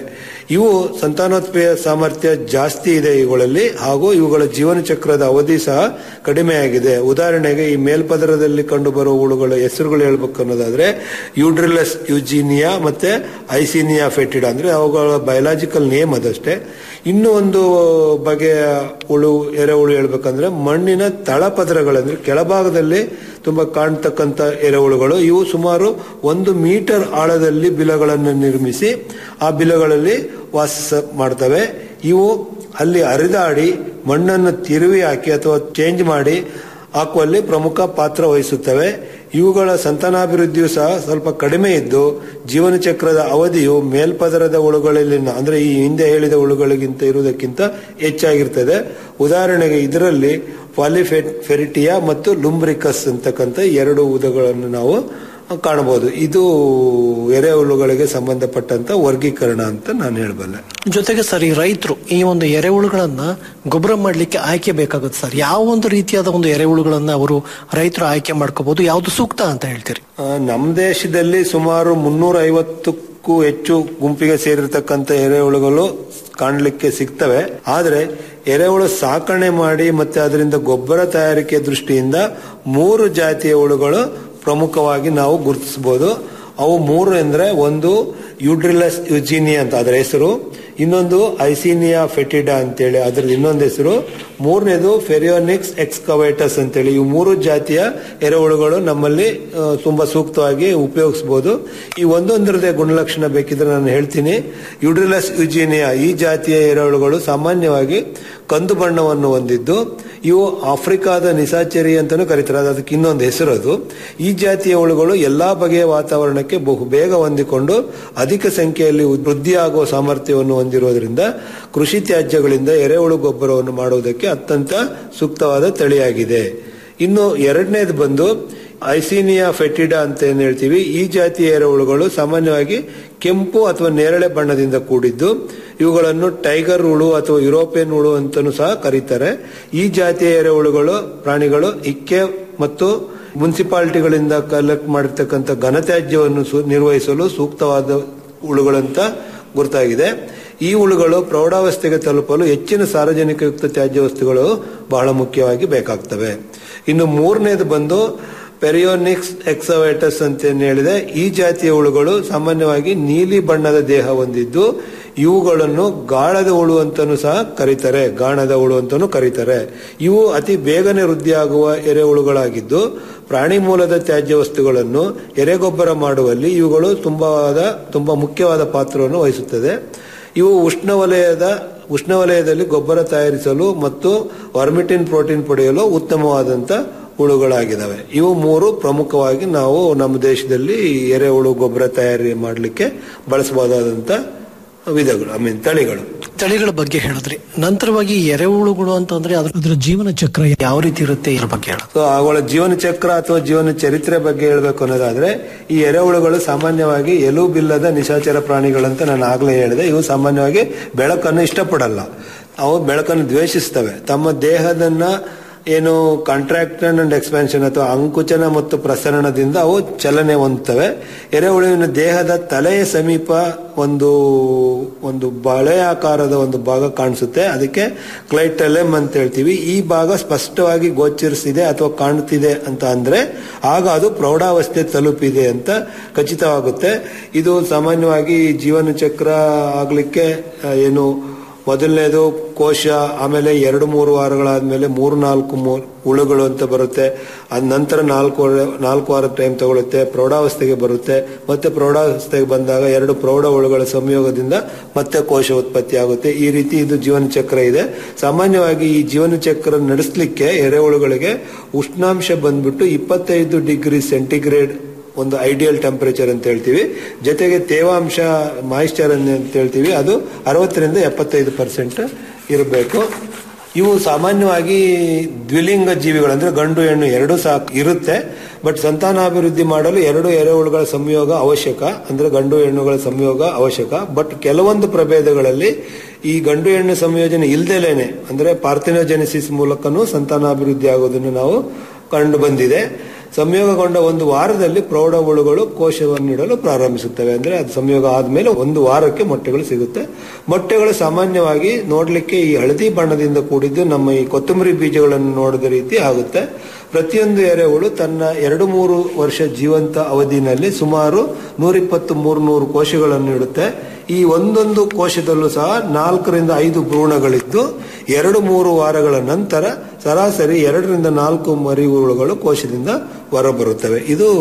ಇವು ಸಂತಾನೋತ್ಪತ್ತಿಯ ಸಾಮರ್ಥ್ಯ ಜಾಸ್ತಿ ಇದೆ ಇವುಗಳಲ್ಲಿ ಹಾಗೂ ಇವುಗಳ ಜೀವನ ಚಕ್ರದ ಅವಧಿ ಸಹ ಕಡಿಮೆಯಾಗಿದೆ ಉದಾಹರಣೆಗೆ ಈ ಮೇಲ್ಪದರದಲ್ಲಿ ಕಂಡುಬರುವ ಹುಳುಗಳ ಹೆಸರುಗಳು ಹೇಳ್ಬೇಕು ಅನ್ನೋದಾದ್ರೆ ಯೂಡ್ರಿಲಸ್ ಯುಜಿನಿಯಾ ಮತ್ತೆ ಐಸಿನಿಯಾ ಫೆಟಿಡ ಅಂದ್ರೆ ಅವುಗಳ ಬಯಲಾಜಿಕಲ್ ನೇಮ್ ಅದಷ್ಟೇ ಇನ್ನು ಒಂದು ಬಗೆಯ ಹುಳು ಎರೆಹುಳು ಹೇಳ್ಬೇಕಂದ್ರೆ ಮಣ್ಣಿನ ತಳಪದರಗಳಂದ್ರೆ ಕೆಳಭಾಗದಲ್ಲಿ ತುಂಬಾ ಕಾಣ್ತಕ್ಕಂಥ ಎರೆಹುಳುಗಳು ಇವು ಸುಮಾರು ಒಂದು ಮೀಟರ್ ಆಳದಲ್ಲಿ ಬಿಲಗಳನ್ನು ನಿರ್ಮಿಸಿ ಆ ಬಿಲಗಳಲ್ಲಿ ವಾಸ ಮಾಡ್ತವೆ ಇವು ಅಲ್ಲಿ ಹರಿದಾಡಿ ಮಣ್ಣನ್ನು ತಿರುವಿ ಹಾಕಿ ಅಥವಾ ಚೇಂಜ್ ಮಾಡಿ ಹಾಕುವಲ್ಲಿ ಪ್ರಮುಖ ಪಾತ್ರ ವಹಿಸುತ್ತವೆ ಇವುಗಳ ಸಂತಾನಾಭಿವೃದ್ಧಿಯು ಸಹ ಸ್ವಲ್ಪ ಕಡಿಮೆ ಇದ್ದು ಜೀವನ ಚಕ್ರದ ಅವಧಿಯು ಮೇಲ್ಪದರದ ಹುಳುಗಳಲ್ಲಿನ ಅಂದ್ರೆ ಈ ಹಿಂದೆ ಹೇಳಿದ ಹುಳುಗಳಿಗಿಂತ ಇರುವುದಕ್ಕಿಂತ ಹೆಚ್ಚಾಗಿರ್ತದೆ ಉದಾಹರಣೆಗೆ ಇದರಲ್ಲಿ ಪಾಲಿಫೆಟ್ ಫೆರಿಟಿಯಾ ಮತ್ತು ಲುಂಬ್ರಿಕಸ್ ಅಂತಕ್ಕಂಥ ಎರಡು ಉದಗಳನ್ನು ನಾವು ಕಾಣಬಹುದು ಇದು ಎರೆಹುಳುಗಳಿಗೆ ಸಂಬಂಧಪಟ್ಟಂತ ವರ್ಗೀಕರಣ ಅಂತ ನಾನು ಹೇಳಬಲ್ಲೆ ಜೊತೆಗೆ ಸರ್ ಈ ರೈತರು ಈ ಒಂದು ಎರೆಹುಳುಗಳನ್ನ ಗೊಬ್ಬರ ಮಾಡ್ಲಿಕ್ಕೆ ಆಯ್ಕೆ ಬೇಕಾಗುತ್ತೆ ಸರ್ ಯಾವ ಒಂದು ರೀತಿಯಾದ ಒಂದು ಎರೆಹುಳುಗಳನ್ನ ಅವರು ರೈತರು ಆಯ್ಕೆ ಮಾಡ್ಕೋಬಹುದು ಯಾವ್ದು ಸೂಕ್ತ ಅಂತ ಹೇಳ್ತೀರಿ ಆ, ನಮ್ಮ ದೇಶದಲ್ಲಿ ಸುಮಾರು ಮುನ್ನೂರ ಐವತ್ತಕ್ಕೂ ಹೆಚ್ಚು ಗುಂಪಿಗೆ ಸೇರಿರ್ತಕ್ಕಂಥ ಎರೆಹುಳುಗಳು ಕಾಣಲಿಕ್ಕೆ ಸಿಗ್ತವೆ ಆದ್ರೆ ಎರೆಹುಳು ಸಾಕಣೆ ಮಾಡಿ ಮತ್ತೆ ಅದರಿಂದ ಗೊಬ್ಬರ ತಯಾರಿಕೆ ದೃಷ್ಟಿಯಿಂದ ಮೂರು ಜಾತಿಯ ಹುಳುಗಳು ಪ್ರಮುಖವಾಗಿ ನಾವು ಗುರುತಿಸಬಹುದು ಅವು ಮೂರು ಅಂದ್ರೆ ಒಂದು ಯೂಡ್ರಿಲಸ್ ಯುಜಿನಿಯಾ ಅಂತ ಅದರ ಹೆಸರು ಇನ್ನೊಂದು ಐಸಿನಿಯಾ ಫೆಟಿಡಾ ಅಂತೇಳಿ ಅದ್ರದ್ದು ಇನ್ನೊಂದು ಹೆಸರು ಮೂರನೇದು ಫೆರಿಯೋನಿಕ್ಸ್ ಎಕ್ಸ್ಕವೇಟಸ್ ಅಂತೇಳಿ ಇವು ಮೂರು ಜಾತಿಯ ಎರೆಹುಳುಗಳು ನಮ್ಮಲ್ಲಿ ಆ, ತುಂಬಾ ಸೂಕ್ತವಾಗಿ ಉಪಯೋಗಿಸಬಹುದು ಈ ಒಂದೊಂದರದೇ ಗುಣಲಕ್ಷಣ ಬೇಕಿದ್ರೆ ನಾನು ಹೇಳ್ತೀನಿ ಯುಡ್ರಿಲಸ್ ಯುಜಿನಿಯಾ ಈ ಜಾತಿಯ ಎರೆಹುಳುಗಳು ಸಾಮಾನ್ಯವಾಗಿ ಕಂದು ಬಣ್ಣವನ್ನು ಹೊಂದಿದ್ದು ಇವು ಆಫ್ರಿಕಾದ ನಿಸಾಚರಿ ಅಂತಾನೂ ಕರೀತಾರೆ ಅದು ಅದಕ್ಕೆ ಇನ್ನೊಂದು ಹೆಸರು ಅದು ಈ ಜಾತಿಯ ಹುಳುಗಳು ಎಲ್ಲಾ ಬಗೆಯ ವಾತಾವರಣಕ್ಕೆ ಬಹು ಬೇಗ ಹೊಂದಿಕೊಂಡು ಅಧಿಕ ಸಂಖ್ಯೆಯಲ್ಲಿ ವೃದ್ಧಿಯಾಗುವ ಸಾಮರ್ಥ್ಯವನ್ನು ಹೊಂದಿರುವುದರಿಂದ ಕೃಷಿ ತ್ಯಾಜ್ಯಗಳಿಂದ ಎರೆಹುಳು ಗೊಬ್ಬರವನ್ನು ಮಾಡುವುದಕ್ಕೆ ಅತ್ಯಂತ ಸೂಕ್ತವಾದ ತಳಿಯಾಗಿದೆ ಇನ್ನು ಎರಡನೇದು ಬಂದು ಐಸಿನಿಯಾ ಫೆಟಿಡಾ ಅಂತ ಏನ್ ಹೇಳ್ತೀವಿ ಈ ಜಾತಿಯ ಎರೆಹುಳುಗಳು ಸಾಮಾನ್ಯವಾಗಿ ಕೆಂಪು ಅಥವಾ ನೇರಳೆ ಬಣ್ಣದಿಂದ ಕೂಡಿದ್ದು ಇವುಗಳನ್ನು ಟೈಗರ್ ಹುಳು ಅಥವಾ ಯುರೋಪಿಯನ್ ಹುಳು ಅಂತಲೂ ಸಹ ಕರೀತಾರೆ ಈ ಜಾತಿಯ ಎರೆಹುಳುಗಳು ಪ್ರಾಣಿಗಳು ಇಕ್ಕೆ ಮತ್ತು ಮುನ್ಸಿಪಾಲಿಟಿಗಳಿಂದ ಕಲೆಕ್ಟ್ ಮಾಡಿರ್ತಕ್ಕಂಥ ಘನತ್ಯಾಜ್ಯವನ್ನು ಸು- ನಿರ್ವಹಿಸಲು ಸೂಕ್ತವಾದ ಹುಳುಗಳಂತ ಗುರುತಾಗಿದೆ ಈ ಹುಳುಗಳು ಪ್ರೌಢಾವಸ್ಥೆಗೆ ತಲುಪಲು ಹೆಚ್ಚಿನ ಸಾರ್ವಜನಿಕಯುಕ್ತ ತ್ಯಾಜ್ಯ ವಸ್ತುಗಳು ಬಹಳ ಮುಖ್ಯವಾಗಿ ಬೇಕಾಗ್ತವೆ ಇನ್ನು ಮೂರನೇದು ಬಂದು ಪೆರಿಯೋನಿಕ್ಸ್ ಎಕ್ಸವೇಟಸ್ ಅಂತ ಏನ್ ಹೇಳಿದೆ ಈ ಜಾತಿಯ ಹುಳುಗಳು ಸಾಮಾನ್ಯವಾಗಿ ನೀಲಿ ಬಣ್ಣದ ದೇಹ ಹೊಂದಿದ್ದು ಇವುಗಳನ್ನು ಗಾಳದ ಹುಳು ಅಂತಾನೂ ಸಹ ಕರೀತಾರೆ ಗಾಣದ ಹುಳು ಅಂತಾನೂ ಕರೀತಾರೆ ಇವು ಅತಿ ಬೇಗನೆ ವೃದ್ಧಿಯಾಗುವ ಎರೆಹುಳುಗಳಾಗಿದ್ದು ಪ್ರಾಣಿ ಮೂಲದ ತ್ಯಾಜ್ಯ ವಸ್ತುಗಳನ್ನು ಎರೆಗೊಬ್ಬರ ಮಾಡುವಲ್ಲಿ ಇವುಗಳು ತುಂಬಾದ ತುಂಬಾ ಮುಖ್ಯವಾದ ಪಾತ್ರವನ್ನು ವಹಿಸುತ್ತದೆ ಇವು ಉಷ್ಣವಲಯದ ಉಷ್ಣವಲಯದಲ್ಲಿ ಗೊಬ್ಬರ ತಯಾರಿಸಲು ಮತ್ತು ವರ್ಮಿಟಿನ್ ಪ್ರೋಟೀನ್ ಪಡೆಯಲು ಉತ್ತಮವಾದಂತ ಹುಳುಗಳಾಗಿದ್ದಾವೆ ಇವು ಮೂರು ಪ್ರಮುಖವಾಗಿ ನಾವು ನಮ್ಮ ದೇಶದಲ್ಲಿ ಎರೆಹುಳು ಗೊಬ್ಬರ ತಯಾರಿ ಮಾಡಲಿಕ್ಕೆ ಬಳಸಬಹುದಾದಂತ ವಿಧಗಳು ಐ ಮೀನ್ ತಳಿಗಳು ತಳಿಗಳ ಬಗ್ಗೆ ಹೇಳಿದ್ರಿ ನಂತರವಾಗಿ ಎರೆಹುಳುಗಳು ಅಂತಂದ್ರೆ ಅದ್ರ ಅದರ ಜೀವನ ಚಕ್ರ ಯಾವ ರೀತಿ ಇರುತ್ತೆ ಇದ್ರ ಬಗ್ಗೆ ಹೇಳ ಸೊ ಅವುಗಳ ಜೀವನ ಚಕ್ರ ಅಥವಾ ಜೀವನ ಚರಿತ್ರೆ ಬಗ್ಗೆ ಹೇಳ್ಬೇಕು ಅನ್ನೋದಾದ್ರೆ ಈ ಎರೆಹುಳುಗಳು ಸಾಮಾನ್ಯವಾಗಿ ಎಲುಬಿಲ್ಲದ ನಿಶಾಚರ ಪ್ರಾಣಿಗಳಂತ ನಾನು ಆಗ್ಲೇ ಹೇಳಿದೆ ಇವು ಸಾಮಾನ್ಯವಾಗಿ ಬೆಳಕನ್ನು ಇಷ್ಟಪಡಲ್ಲ ಅವು ಬೆಳಕನ್ನು ದ್ವೇಷಿಸ್ತವೆ ತಮ್ಮ ದೇಹದನ್ನ ಏನು ಕಾಂಟ್ರಾಕ್ಷನ್ ಅಂಡ್ ಎಕ್ಸ್ಪಾನ್ಷನ್ ಅಥವಾ ಅಂಕುಚನ ಮತ್ತು ಪ್ರಸರಣದಿಂದ ಅವು ಚಲನೆ ಹೊಂದುತ್ತವೆ ಎರೆಹುಳುವಿನ ದೇಹದ ತಲೆಯ ಸಮೀಪ ಒಂದು ಒಂದು ಬಳೆ ಆಕಾರದ ಒಂದು ಭಾಗ ಕಾಣಿಸುತ್ತೆ ಅದಕ್ಕೆ ಕ್ಲೈಟಲೆಮ್ ಅಂತ ಹೇಳ್ತೀವಿ ಈ ಭಾಗ ಸ್ಪಷ್ಟವಾಗಿ ಗೋಚರಿಸಿದೆ ಅಥವಾ ಕಾಣುತ್ತಿದೆ ಅಂತ ಅಂದ್ರೆ ಆಗ ಅದು ಪ್ರೌಢಾವಸ್ಥೆ ತಲುಪಿದೆ ಅಂತ ಖಚಿತವಾಗುತ್ತೆ ಇದು ಸಾಮಾನ್ಯವಾಗಿ ಜೀವನ ಚಕ್ರ ಆಗ್ಲಿಕ್ಕೆ ಆ, ಏನು ಮೊದಲನೇದು ಕೋಶ ಆಮೇಲೆ ಎರಡು ಮೂರು ವಾರಗಳಾದ್ಮೇಲೆ ಮೂರು ನಾಲ್ಕು ಮೂ- ಹುಳುಗಳು ಅಂತ ಬರುತ್ತೆ ಅದ್ ನಂತರ ನಾಲ್ಕು ವಾರ- ನಾಲ್ಕು ವಾರ ಟೈಮ್ ತಗೊಳುತ್ತೆ ಪ್ರೌಢಾವಸ್ಥೆಗೆ ಬರುತ್ತೆ ಮತ್ತೆ ಪ್ರೌಢಾವಸ್ಥೆಗೆ ಬಂದಾಗ ಎರಡು ಪ್ರೌಢ ಹುಳುಗಳ ಸಂಯೋಗದಿಂದ ಮತ್ತೆ ಕೋಶ ಉತ್ಪತ್ತಿ ಆಗುತ್ತೆ ಈ ರೀತಿ ಇದು ಜೀವನ ಚಕ್ರ ಇದೆ ಸಾಮಾನ್ಯವಾಗಿ ಈ ಜೀವನ ಚಕ್ರ ನಡೆಸಲಿಕ್ಕೆ ಎರೆಹುಳುಗಳಿಗೆ ಉಷ್ಣಾಂಶ ಬಂದ್ಬಿಟ್ಟು ಇಪ್ಪತ್ತೈದು ಡಿಗ್ರಿ ಸೆಂಟಿಗ್ರೇಡ್ ಒಂದು ಐಡಿಯಲ್ ಟೆಂಪರೇಚರ್ ಅಂತ ಹೇಳ್ತೀವಿ ಜೊತೆಗೆ ತೇವಾಂಶ ಮಾಯಿಶ್ಚರ್ ಅಂತ ಹೇಳ್ತೀವಿ ಅದು ಅರವತ್ತರಿಂದ ಎಪ್ಪತ್ತೈದು ಪರ್ಸೆಂಟ್ ಇರಬೇಕು ಇವು ಸಾಮಾನ್ಯವಾಗಿ ದ್ವಿಲಿಂಗ ಜೀವಿಗಳು ಅಂದ್ರೆ ಗಂಡು ಹೆಣ್ಣು ಎರಡೂ ಸಹ ಇರುತ್ತೆ ಬಟ್ ಸಂತಾನಾಭಿವೃದ್ಧಿ ಮಾಡಲು ಎರಡು ಎರೆಹುಳುಗಳ ಸಂಯೋಗ ಅವಶ್ಯಕ ಅಂದ್ರೆ ಗಂಡು ಹೆಣ್ಣುಗಳ ಸಂಯೋಗ ಅವಶ್ಯಕ ಬಟ್ ಕೆಲವೊಂದು ಪ್ರಭೇದಗಳಲ್ಲಿ ಈ ಗಂಡು ಹೆಣ್ಣು ಸಂಯೋಜನೆ ಇಲ್ದೇಲೇನೆ ಅಂದ್ರೆ ಪಾರ್ಥಿನೋಜೆನಿಸಿಸ್ ಮೂಲಕನೂ ಸಂತಾನಾಭಿವೃದ್ಧಿ ಆಗೋದನ್ನು ನಾವು ಕಂಡು ಬಂದಿದೆ ಸಂಯೋಗಗೊಂಡ ಒಂದು ವಾರದಲ್ಲಿ ಪ್ರೌಢ ಹುಳುಗಳು ಕೋಶವನ್ನು ಇಡಲು ಪ್ರಾರಂಭಿಸುತ್ತವೆ ಅಂದ್ರೆ ಅದು ಸಂಯೋಗ ಆದ್ಮೇಲೆ ಒಂದು ವಾರಕ್ಕೆ ಮೊಟ್ಟೆಗಳು ಸಿಗುತ್ತೆ ಮೊಟ್ಟೆಗಳು ಸಾಮಾನ್ಯವಾಗಿ ನೋಡ್ಲಿಕ್ಕೆ ಈ ಹಳದಿ ಬಣ್ಣದಿಂದ ಕೂಡಿದ್ದು ನಮ್ಮ ಈ ಕೊತ್ತಂಬರಿ ಬೀಜಗಳನ್ನು ನೋಡಿದ ರೀತಿ ಆಗುತ್ತೆ ಪ್ರತಿಯೊಂದು ಎರೆಹುಳು ತನ್ನ ಎರಡು ಮೂರು ವರ್ಷ ಜೀವಂತ ಅವಧಿನಲ್ಲಿ ಸುಮಾರು ನೂರಿಪ್ಪತ್ತು ಮೂರು ನೂರು ಕೋಶಗಳನ್ನು ಇಡುತ್ತೆ ಈ ಒಂದೊಂದು ಕೋಶದಲ್ಲೂ ಸಹ ನಾಲ್ಕರಿಂದ ಐದು ಭ್ರೂಣಗಳಿದ್ದು ಎರಡು ಮೂರು ವಾರಗಳ ನಂತರ ಸರಾಸರಿ ಎರಡರಿಂದ ನಾಲ್ಕು ಮರಿಹುಳುಗಳು ಕೋಶದಿಂದ ಹೊರಬರುತ್ತವೆ ಇದು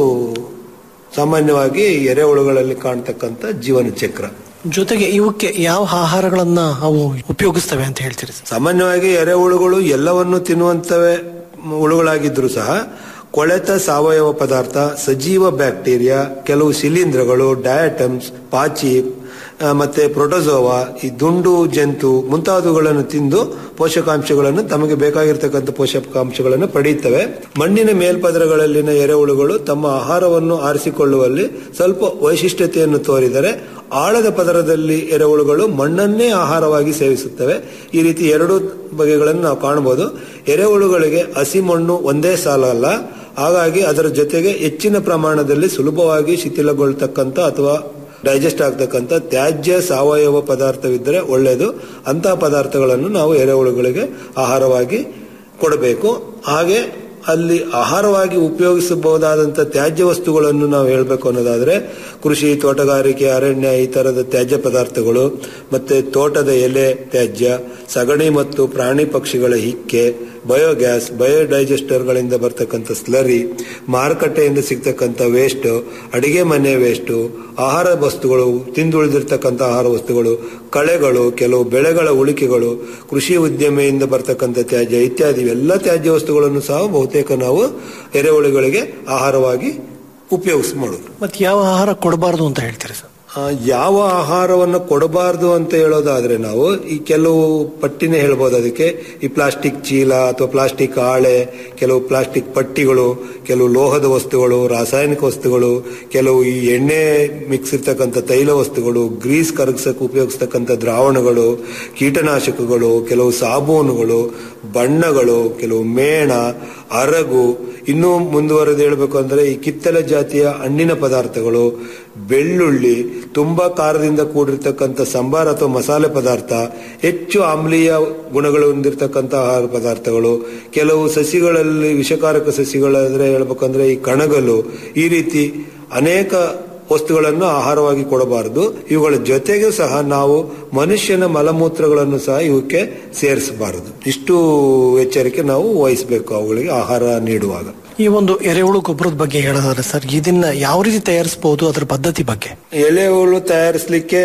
ಸಾಮಾನ್ಯವಾಗಿ ಎರೆಹುಳುಗಳಲ್ಲಿ ಕಾಣ್ತಕ್ಕಂಥ ಜೀವನ ಚಕ್ರ ಜೊತೆಗೆ ಇವಕ್ಕೆ ಯಾವ ಆಹಾರಗಳನ್ನ ಅವು ಉಪಯೋಗಿಸ್ತವೆ ಅಂತ ಹೇಳ್ತೀರಿ ಸರ್ ಸಾಮಾನ್ಯವಾಗಿ ಎರೆಹುಳುಗಳು ಎಲ್ಲವನ್ನು ತಿನ್ನುವಂತವೇ ಹುಳುಗಳಾಗಿದ್ರು ಸಹ ಕೊಳೆತ ಸಾವಯವ ಪದಾರ್ಥ ಸಜೀವ ಬ್ಯಾಕ್ಟೀರಿಯಾ ಕೆಲವು ಶಿಲೀಂಧ್ರಗಳು ಡಯಾಟಮ್ಸ್ ಪಾಚಿ ಆ, ಮತ್ತೆ ಪ್ರೊಟೋಸೋವಾ ಈ ದುಂಡು ಜಂತು ಮುಂತಾದವುಗಳನ್ನು ತಿಂದು ಪೋಷಕಾಂಶಗಳನ್ನು ತಮಗೆ ಬೇಕಾಗಿರ್ತಕ್ಕಂಥ ಪೋಷಕಾಂಶಗಳನ್ನು ಪಡೆಯುತ್ತವೆ ಮಣ್ಣಿನ ಮೇಲ್ಪದರಗಳಲ್ಲಿನ ಎರೆಹುಳುಗಳು ತಮ್ಮ ಆಹಾರವನ್ನು ಆರಿಸಿಕೊಳ್ಳುವಲ್ಲಿ ಸ್ವಲ್ಪ ವೈಶಿಷ್ಟ್ಯತೆಯನ್ನು ತೋರಿದರೆ ಆಳದ ಪದರದಲ್ಲಿ ಎರೆಹುಳುಗಳು ಮಣ್ಣನ್ನೇ ಆಹಾರವಾಗಿ ಸೇವಿಸುತ್ತವೆ ಈ ರೀತಿ ಎರಡು ಬಗೆಗಳನ್ನು ನಾವು ಕಾಣಬಹುದು ಎರೆಹುಳುಗಳಿಗೆ ಹಸಿ ಮಣ್ಣು ಒಂದೇ ಸಾಲ ಅಲ್ಲ ಹಾಗಾಗಿ ಅದರ ಜೊತೆಗೆ ಹೆಚ್ಚಿನ ಪ್ರಮಾಣದಲ್ಲಿ ಸುಲಭವಾಗಿ ಶಿಥಿಲಗೊಳ್ತಕ್ಕಂಥ ಅಥವಾ ಡೈಜೆಸ್ಟ್ ಆಗ್ತಕ್ಕಂಥ ತ್ಯಾಜ್ಯ ಸಾವಯವ ಪದಾರ್ಥವಿದ್ದರೆ ಒಳ್ಳೆಯದು ಅಂತಹ ಪದಾರ್ಥಗಳನ್ನು ನಾವು ಎರೆಹುಳುಗಳಿಗೆ ಆಹಾರವಾಗಿ ಕೊಡಬೇಕು ಹಾಗೆ ಅಲ್ಲಿ ಆಹಾರವಾಗಿ ಉಪಯೋಗಿಸಬಹುದಾದಂಥ ತ್ಯಾಜ್ಯ ವಸ್ತುಗಳನ್ನು ನಾವು ಹೇಳಬೇಕು ಅನ್ನೋದಾದ್ರೆ ಕೃಷಿ ತೋಟಗಾರಿಕೆ ಅರಣ್ಯ ಈ ತರದ ತ್ಯಾಜ್ಯ ಪದಾರ್ಥಗಳು ಮತ್ತೆ ತೋಟದ ಎಲೆ ತ್ಯಾಜ್ಯ ಸಗಣಿ ಮತ್ತು ಪ್ರಾಣಿ ಪಕ್ಷಿಗಳ ಹಿಕ್ಕೆ ಬಯೋಗ್ಯಾಸ್ ಬಯೋಡೈಜೆಸ್ಟರ್ಗಳಿಂದ ಬರ್ತಕ್ಕಂಥ ಸ್ಲರಿ ಮಾರುಕಟ್ಟೆಯಿಂದ ಸಿಗ್ತಕ್ಕಂಥ ವೇಸ್ಟ್ ಅಡಿಗೆ ಮನೆ ವೇಸ್ಟ್ ಆಹಾರ ವಸ್ತುಗಳು ತಿಂದುಳಿದಿರ್ತಕ್ಕಂಥ ಆಹಾರ ವಸ್ತುಗಳು ಕಳೆಗಳು ಕೆಲವು ಬೆಳೆಗಳ ಉಳಿಕೆಗಳು ಕೃಷಿ ಉದ್ಯಮೆಯಿಂದ ಬರ್ತಕ್ಕಂಥ ತ್ಯಾಜ್ಯ ಇತ್ಯಾದಿ ಎಲ್ಲ ತ್ಯಾಜ್ಯ ವಸ್ತುಗಳನ್ನು ಸಹ ಬಹುತೇಕ ನಾವು ಎರೆಹುಳುಗಳಿಗೆ ಆಹಾರವಾಗಿ ಉಪಯೋಗಿಸ್ ಮಾಡೋದು ಮತ್ತೆ ಯಾವ ಆಹಾರ ಕೊಡಬಾರದು ಅಂತ ಹೇಳ್ತೀರಿ ಸರ್ ಆ, ಯಾವ ಆಹಾರವನ್ನು ಕೊಡಬಾರದು ಅಂತ ಹೇಳೋದಾದ್ರೆ ನಾವು ಈ ಕೆಲವು ಪಟ್ಟಿನೇ ಹೇಳ್ಬೋದು ಅದಕ್ಕೆ ಈ ಪ್ಲಾಸ್ಟಿಕ್ ಚೀಲ ಅಥವಾ ಪ್ಲಾಸ್ಟಿಕ್ ಹಾಳೆ ಕೆಲವು ಪ್ಲಾಸ್ಟಿಕ್ ಪಟ್ಟಿಗಳು ಕೆಲವು ಲೋಹದ ವಸ್ತುಗಳು ರಾಸಾಯನಿಕ ವಸ್ತುಗಳು ಕೆಲವು ಈ ಎಣ್ಣೆ ಮಿಕ್ಸ್ ಇರ್ತಕ್ಕಂಥ ತೈಲ ವಸ್ತುಗಳು ಗ್ರೀಸ್ ಕರಗಿಸಕ್ಕೆ ಉಪಯೋಗಿಸ್ತಕ್ಕಂಥ ದ್ರಾವಣಗಳು ಕೀಟನಾಶಕಗಳು ಕೆಲವು ಸಾಬೂನುಗಳು ಬಣ್ಣಗಳು ಕೆಲವು ಮೇಣ ಅರಗು ಇನ್ನೂ ಮುಂದುವರೆದು ಹೇಳಬೇಕು ಅಂದ್ರೆ ಈ ಕಿತ್ತಲೆ ಜಾತಿಯ ಹಣ್ಣಿನ ಪದಾರ್ಥಗಳು ಬೆಳ್ಳುಳ್ಳಿ ತುಂಬಾ ಖಾರದಿಂದ ಕೂಡಿರ್ತಕ್ಕಂಥ ಸಂಬಾರ ಅಥವಾ ಮಸಾಲೆ ಪದಾರ್ಥ ಹೆಚ್ಚು ಆಮ್ಲೀಯ ಗುಣಗಳು ಹೊಂದಿರತಕ್ಕಂಥ ಆಹಾರ ಪದಾರ್ಥಗಳು ಕೆಲವು ಸಸಿಗಳಲ್ಲಿ ವಿಷಕಾರಕ ಸಸಿಗಳಾದ್ರೆ ಹೇಳ್ಬೇಕಂದ್ರೆ ಈ ಕಣಗಲು ಈ ರೀತಿ ಅನೇಕ ವಸ್ತುಗಳನ್ನು ಆಹಾರವಾಗಿ ಕೊಡಬಾರದು ಇವುಗಳ ಜೊತೆಗೂ ಸಹ ನಾವು ಮನುಷ್ಯನ ಮಲಮೂತ್ರಗಳನ್ನು ಸಹ ಇವಕ್ಕೆ ಸೇರಿಸಬಾರದು ಇಷ್ಟು ಎಚ್ಚರಿಕೆ ನಾವು ವಹಿಸಬೇಕು ಅವುಗಳಿಗೆ ಆಹಾರ ನೀಡುವಾಗ ಈ ಒಂದು ಎರೆಹುಳು ಗೊಬ್ಬರದ ಬಗ್ಗೆ ಹೇಳೋದಾದ್ರೆ ಸರ್ ಇದನ್ನ ಯಾವ ರೀತಿ ತಯಾರಿಸಬಹುದು ಅದರ ಪದ್ಧತಿ ಬಗ್ಗೆ ಎಲೆಹುಳು ತಯಾರಿಸಲಿಕ್ಕೆ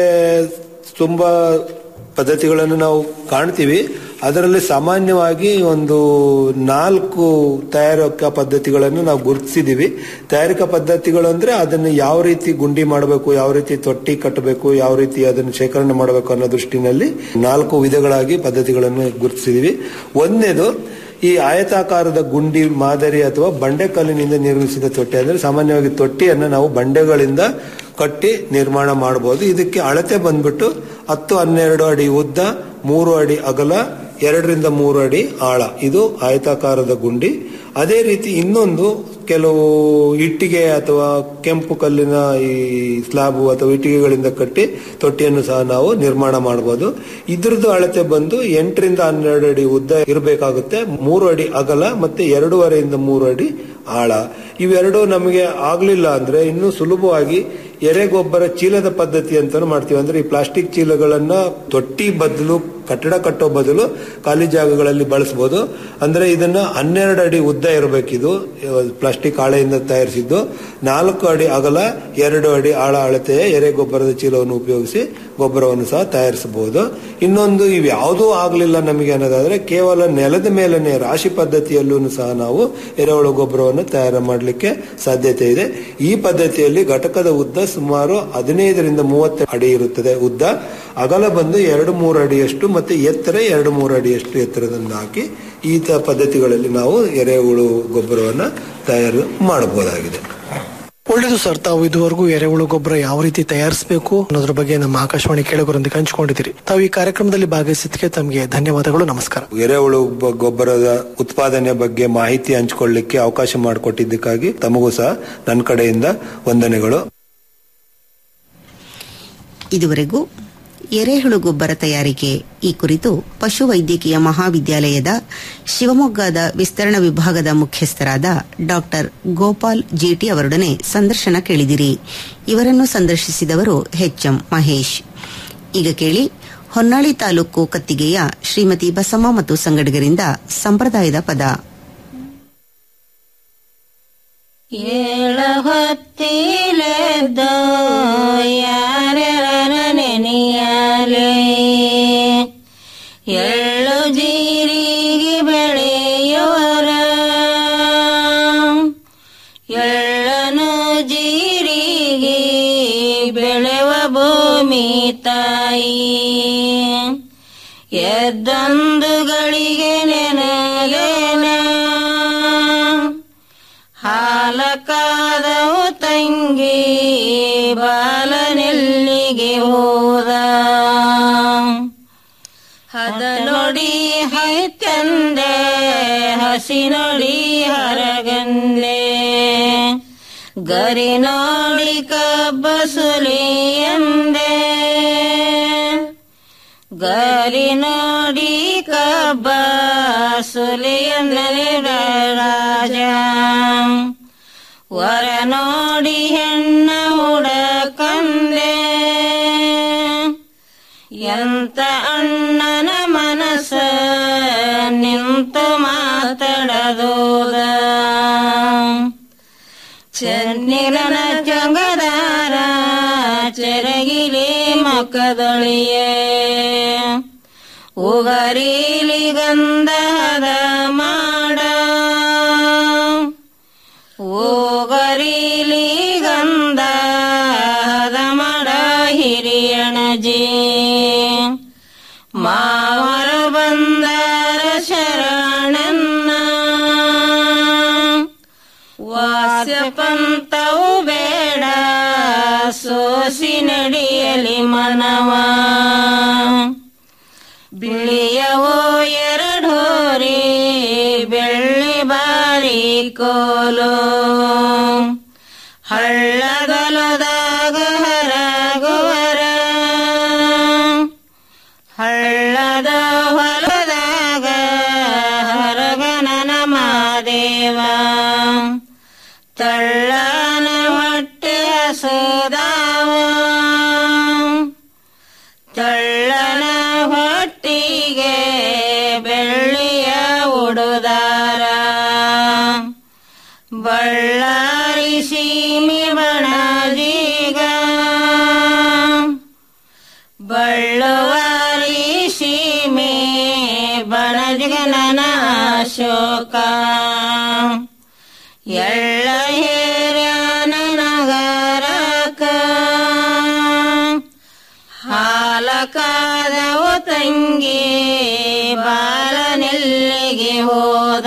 ತುಂಬಾ ಪದ್ಧತಿಗಳನ್ನು ನಾವು ಕಾಣ್ತೀವಿ ಅದರಲ್ಲಿ ಸಾಮಾನ್ಯವಾಗಿ ಒಂದು ನಾಲ್ಕು ತಯಾರಿಕಾ ಪದ್ಧತಿಗಳನ್ನು ನಾವು ಗುರುತಿಸಿದೀವಿ ತಯಾರಿಕಾ ಪದ್ಧತಿಗಳು ಅಂದ್ರೆ ಅದನ್ನು ಯಾವ ರೀತಿ ಗುಂಡಿ ಮಾಡಬೇಕು ಯಾವ ರೀತಿ ತೊಟ್ಟಿ ಕಟ್ಟಬೇಕು ಯಾವ ರೀತಿ ಅದನ್ನು ಶೇಖರಣೆ ಮಾಡಬೇಕು ಅನ್ನೋ ದೃಷ್ಟಿನಲ್ಲಿ ನಾಲ್ಕು ವಿಧಗಳಾಗಿ ಪದ್ಧತಿಗಳನ್ನು ಗುರುತಿಸಿದೀವಿ ಒಂದನೇದು ಈ ಆಯತಾಕಾರದ ಗುಂಡಿ ಮಾದರಿ ಅಥವಾ ಬಂಡೆಕಲ್ಲಿನಿಂದ ನಿರ್ಮಿಸಿದ ತೊಟ್ಟಿ ಅಂದ್ರೆ ಸಾಮಾನ್ಯವಾಗಿ ತೊಟ್ಟಿಯನ್ನು ನಾವು ಬಂಡೆಗಳಿಂದ ಕಟ್ಟಿ ನಿರ್ಮಾಣ ಮಾಡಬಹುದು ಇದಕ್ಕೆ ಅಳತೆ ಬಂದ್ಬಿಟ್ಟು ಹತ್ತು ಹನ್ನೆರಡು ಅಡಿ ಉದ್ದ ಮೂರು ಅಡಿ ಅಗಲ ಎರಡರಿಂದ ಮೂರು ಅಡಿ ಆಳ ಇದು ಆಯತಾಕಾರದ ಗುಂಡಿ ಅದೇ ರೀತಿ ಇನ್ನೊಂದು ಕೆಲವು ಇಟ್ಟಿಗೆ ಅಥವಾ ಕೆಂಪು ಕಲ್ಲಿನ ಈ ಸ್ಲಾಬ್ ಅಥವಾ ಇಟ್ಟಿಗೆಗಳಿಂದ ಕಟ್ಟಿ ತೊಟ್ಟಿಯನ್ನು ಸಹ ನಾವು ನಿರ್ಮಾಣ ಮಾಡಬಹುದು ಇದ್ರದ್ದು ಅಳತೆ ಬಂದು ಎಂಟರಿಂದ ಹನ್ನೆರಡು ಅಡಿ ಉದ್ದ ಇರಬೇಕಾಗುತ್ತೆ ಮೂರು ಅಡಿ ಅಗಲ ಮತ್ತೆ ಎರಡೂವರೆಯಿಂದ ಮೂರು ಅಡಿ ಆಳ ಇವೆರಡು ನಮಗೆ ಆಗ್ಲಿಲ್ಲ ಅಂದ್ರೆ ಇನ್ನು ಸುಲಭವಾಗಿ ಎರೆಗೊಬ್ಬರ ಚೀಲದ ಪದ್ಧತಿ ಅಂತಾನು ಮಾಡ್ತೀವಿ ಅಂದ್ರೆ ಈ ಪ್ಲಾಸ್ಟಿಕ್ ಚೀಲಗಳನ್ನ ತೊಟ್ಟಿ ಬದಲು ಕಟ್ಟಡ ಕಟ್ಟೋ ಬದಲು ಖಾಲಿ ಜಾಗಗಳಲ್ಲಿ ಬಳಸಬಹುದು ಅಂದ್ರೆ ಇದನ್ನ ಹನ್ನೆರಡು ಅಡಿ ಉದ್ದ ಇರಬೇಕಿದು ಪ್ಲಾಸ್ಟಿಕ್ ಹಾಳೆಯಿಂದ ತಯಾರಿಸಿದ್ದು ನಾಲ್ಕು ಅಡಿ ಅಗಲ ಎರಡು ಅಡಿ ಆಳ ಅಳತೆಯ ಎರೆ ಗೊಬ್ಬರದ ಚೀಲವನ್ನು ಉಪಯೋಗಿಸಿ ಗೊಬ್ಬರವನ್ನು ಸಹ ತಯಾರಿಸಬಹುದು ಇನ್ನೊಂದು ಇವು ಯಾವುದೂ ಆಗಲಿಲ್ಲ ನಮಗೆ ಅನ್ನೋದಾದ್ರೆ ಕೇವಲ ನೆಲದ ಮೇಲನೆ ರಾಶಿ ಪದ್ಧತಿಯಲ್ಲೂ ಸಹ ನಾವು ಎರೆಹುಳು ಗೊಬ್ಬರವನ್ನು ತಯಾರು ಮಾಡಲಿಕ್ಕೆ ಸಾಧ್ಯತೆ ಇದೆ ಈ ಪದ್ಧತಿಯಲ್ಲಿ ಘಟಕದ ಉದ್ದ ಸುಮಾರು ಹದಿನೈದರಿಂದ ಮೂವತ್ತು ಅಡಿ ಇರುತ್ತದೆ ಉದ್ದ ಅಗಲ ಬಂದು ಎರಡು ಮೂರು ಅಡಿಯಷ್ಟು ಮತ್ತೆ ಎತ್ತರ ಎರಡು ಮೂರು ಅಡಿಯಷ್ಟು ಎತ್ತರದಿಂದ ಹಾಕಿ ಈ ತ- ಪದ್ಧತಿಗಳಲ್ಲಿ ನಾವು ಎರೆಹುಳು ಗೊಬ್ಬರವನ್ನು ತಯಾರು ಮಾಡಬಹುದಾಗಿದೆ ಒಳ್ಳೇದು ಸರ್ ತಾವು ಇದುವರೆಗೂ ಎರೆಹುಳು ಗೊಬ್ಬರ ಯಾವ ರೀತಿ ತಯಾರಿಸಬೇಕು ಅನ್ನೋದ್ರ ಬಗ್ಗೆ ನಮ್ಮ ಆಕಾಶವಾಣಿ ಕೇಳುಗರೊಂದಿಗೆ ಹಂಚಿಕೊಂಡಿದ್ದೀರಿ ತಾವು ಈ ಕಾರ್ಯಕ್ರಮದಲ್ಲಿ ಭಾಗವಹಿಸಿದ್ದಕ್ಕೆ ತಮಗೆ ಧನ್ಯವಾದಗಳು ನಮಸ್ಕಾರ ಎರೆಹುಳು ಬ- ಗೊಬ್ಬರದ ಉತ್ಪಾದನೆ ಬಗ್ಗೆ ಮಾಹಿತಿ ಹಂಚಿಕೊಳ್ಳಿಕ್ಕೆ ಅವಕಾಶ ಮಾಡಿಕೊಟ್ಟಿದ್ದಕ್ಕಾಗಿ ತಮಗೂ ಸಹ ನನ್ನ ಕಡೆಯಿಂದ ವಂದನೆಗಳು ಇದುವರೆಗೂ ಎರೆಹುಳು ಗೊಬ್ಬರ ತಯಾರಿಕೆ ಈ ಕುರಿತು ಪಶುವೈದ್ಯಕೀಯ ಮಹಾವಿದ್ಯಾಲಯದ ಶಿವಮೊಗ್ಗದ ವಿಸ್ತರಣಾ ವಿಭಾಗದ ಮುಖ್ಯಸ್ಥರಾದ ಡಾಕ್ಟರ್ ಗೋಪಾಲ್ ಜಿಟಿ ಅವರೊಡನೆ ಸಂದರ್ಶನ ಕೇಳಿದಿರಿ ಇವರನ್ನು ಸಂದರ್ಶಿಸಿದವರು ಎಚ್ಎಂ ಮಹೇಶ್ ಈಗ ಕೇಳಿ ಹೊನ್ನಾಳಿ ತಾಲೂಕು ಕತ್ತಿಗೆಯ ಶ್ರೀಮತಿ ಬಸಮ್ಮ ಮತ್ತು ಸಂಗಡಿಗರಿಂದ ಸಂಪ್ರದಾಯದ ಪದ ಏಳ ಹೊತ್ತಿಲೆದ್ದು ಯಾರ್ಯಾರ ನೆನೆಯಲೆ ಎಳ್ಳು ಜೀರಿಗೆ ಬೆಳೆಯೋರ ಎಳ್ಳನು ಜೀರಿಗೆ ಬೆಳೆವ ಭೂಮಿ ತಾಯಿ ಎದ್ದೊಂದು ಗಳಿಗೆ ನೆನಲೇನ ಹಾಲಕಾದವು ತಂಗಿ ಬಾಲನೆಲ್ಲಿಗೆ ಹೋದ ಹದ ನೋಡಿ ಹೈತಂದೆ ಹಸಿ ನೋಡಿ ಹರಗಂದೆ ಗರಿ ನೋಡಿ ಕಬ್ಬ ಸುಲಿಯಂದೆ ಗರಿ ನೋಡಿ ಕಬ್ಬ ಸುಲಿಯಂದರೆ ರಾಜ ವರ ನೋಡಿ ಹೆಣ್ಣ ಹುಡಕಂದೆ ಎಂತ ಅಣ್ಣನ ಮನಸ್ಸ ನಿಂತು ಮಾತಾಡದೋದ ಚೆನ್ನಿರನ ಜಂಗದಾರ ಚೆರಗಿಲಿ ಮಕದೊಳಿಯೇ ಉಗರೀಲಿ ಗಂಧದ ಮಾಡ ಓಗರೀಲಿ ಗಂಧದ ಮಾಡ ಹಿರಿಯಣಜಿ ಮಾವರು ಬಂದರ ಶರಣನ್ನ ವಾಸ್ಯ ಪಂತವು ಬೇಡ ಸೋಸಿ ನಡೆಯಲಿ ಮನವ ಬಿಳಿಯವೋ ಎರಡೋರಿ ಬೆಳ್ಳಿ ಬಾರಿ ಕೋಲು ಹಳ್ಳದಲದಾಗ ಹರಗುವರ ಹಳ್ಳದ ಹೊಲದಾಗ ಹರಗನನ ಮಾದೇವ ತಳ್ಳನ ಹೊಟ್ಟೆ ಹಸೋದಾವ ತಳ್ಳನ ಹೊಟ್ಟಿಗೆ ಬೆಳ್ಳಿಯ ಉಡುದಾರ ಬಳ್ಳಾರಿ ಸೀಮಿ ಬಣಜೀಗ ಬಳ್ಳುವಾರಿ ಸೀಮೆ ಬಣಜಗನನ ಅಶೋಕ ಎಳ್ಳ ಹೇರ್ಯಾನ ನಗರಕ ಹಾಲ ಕಾದವು ತಂಗಿ ಬಾಲನೆಲ್ಲಿಗೆ ಹೋದ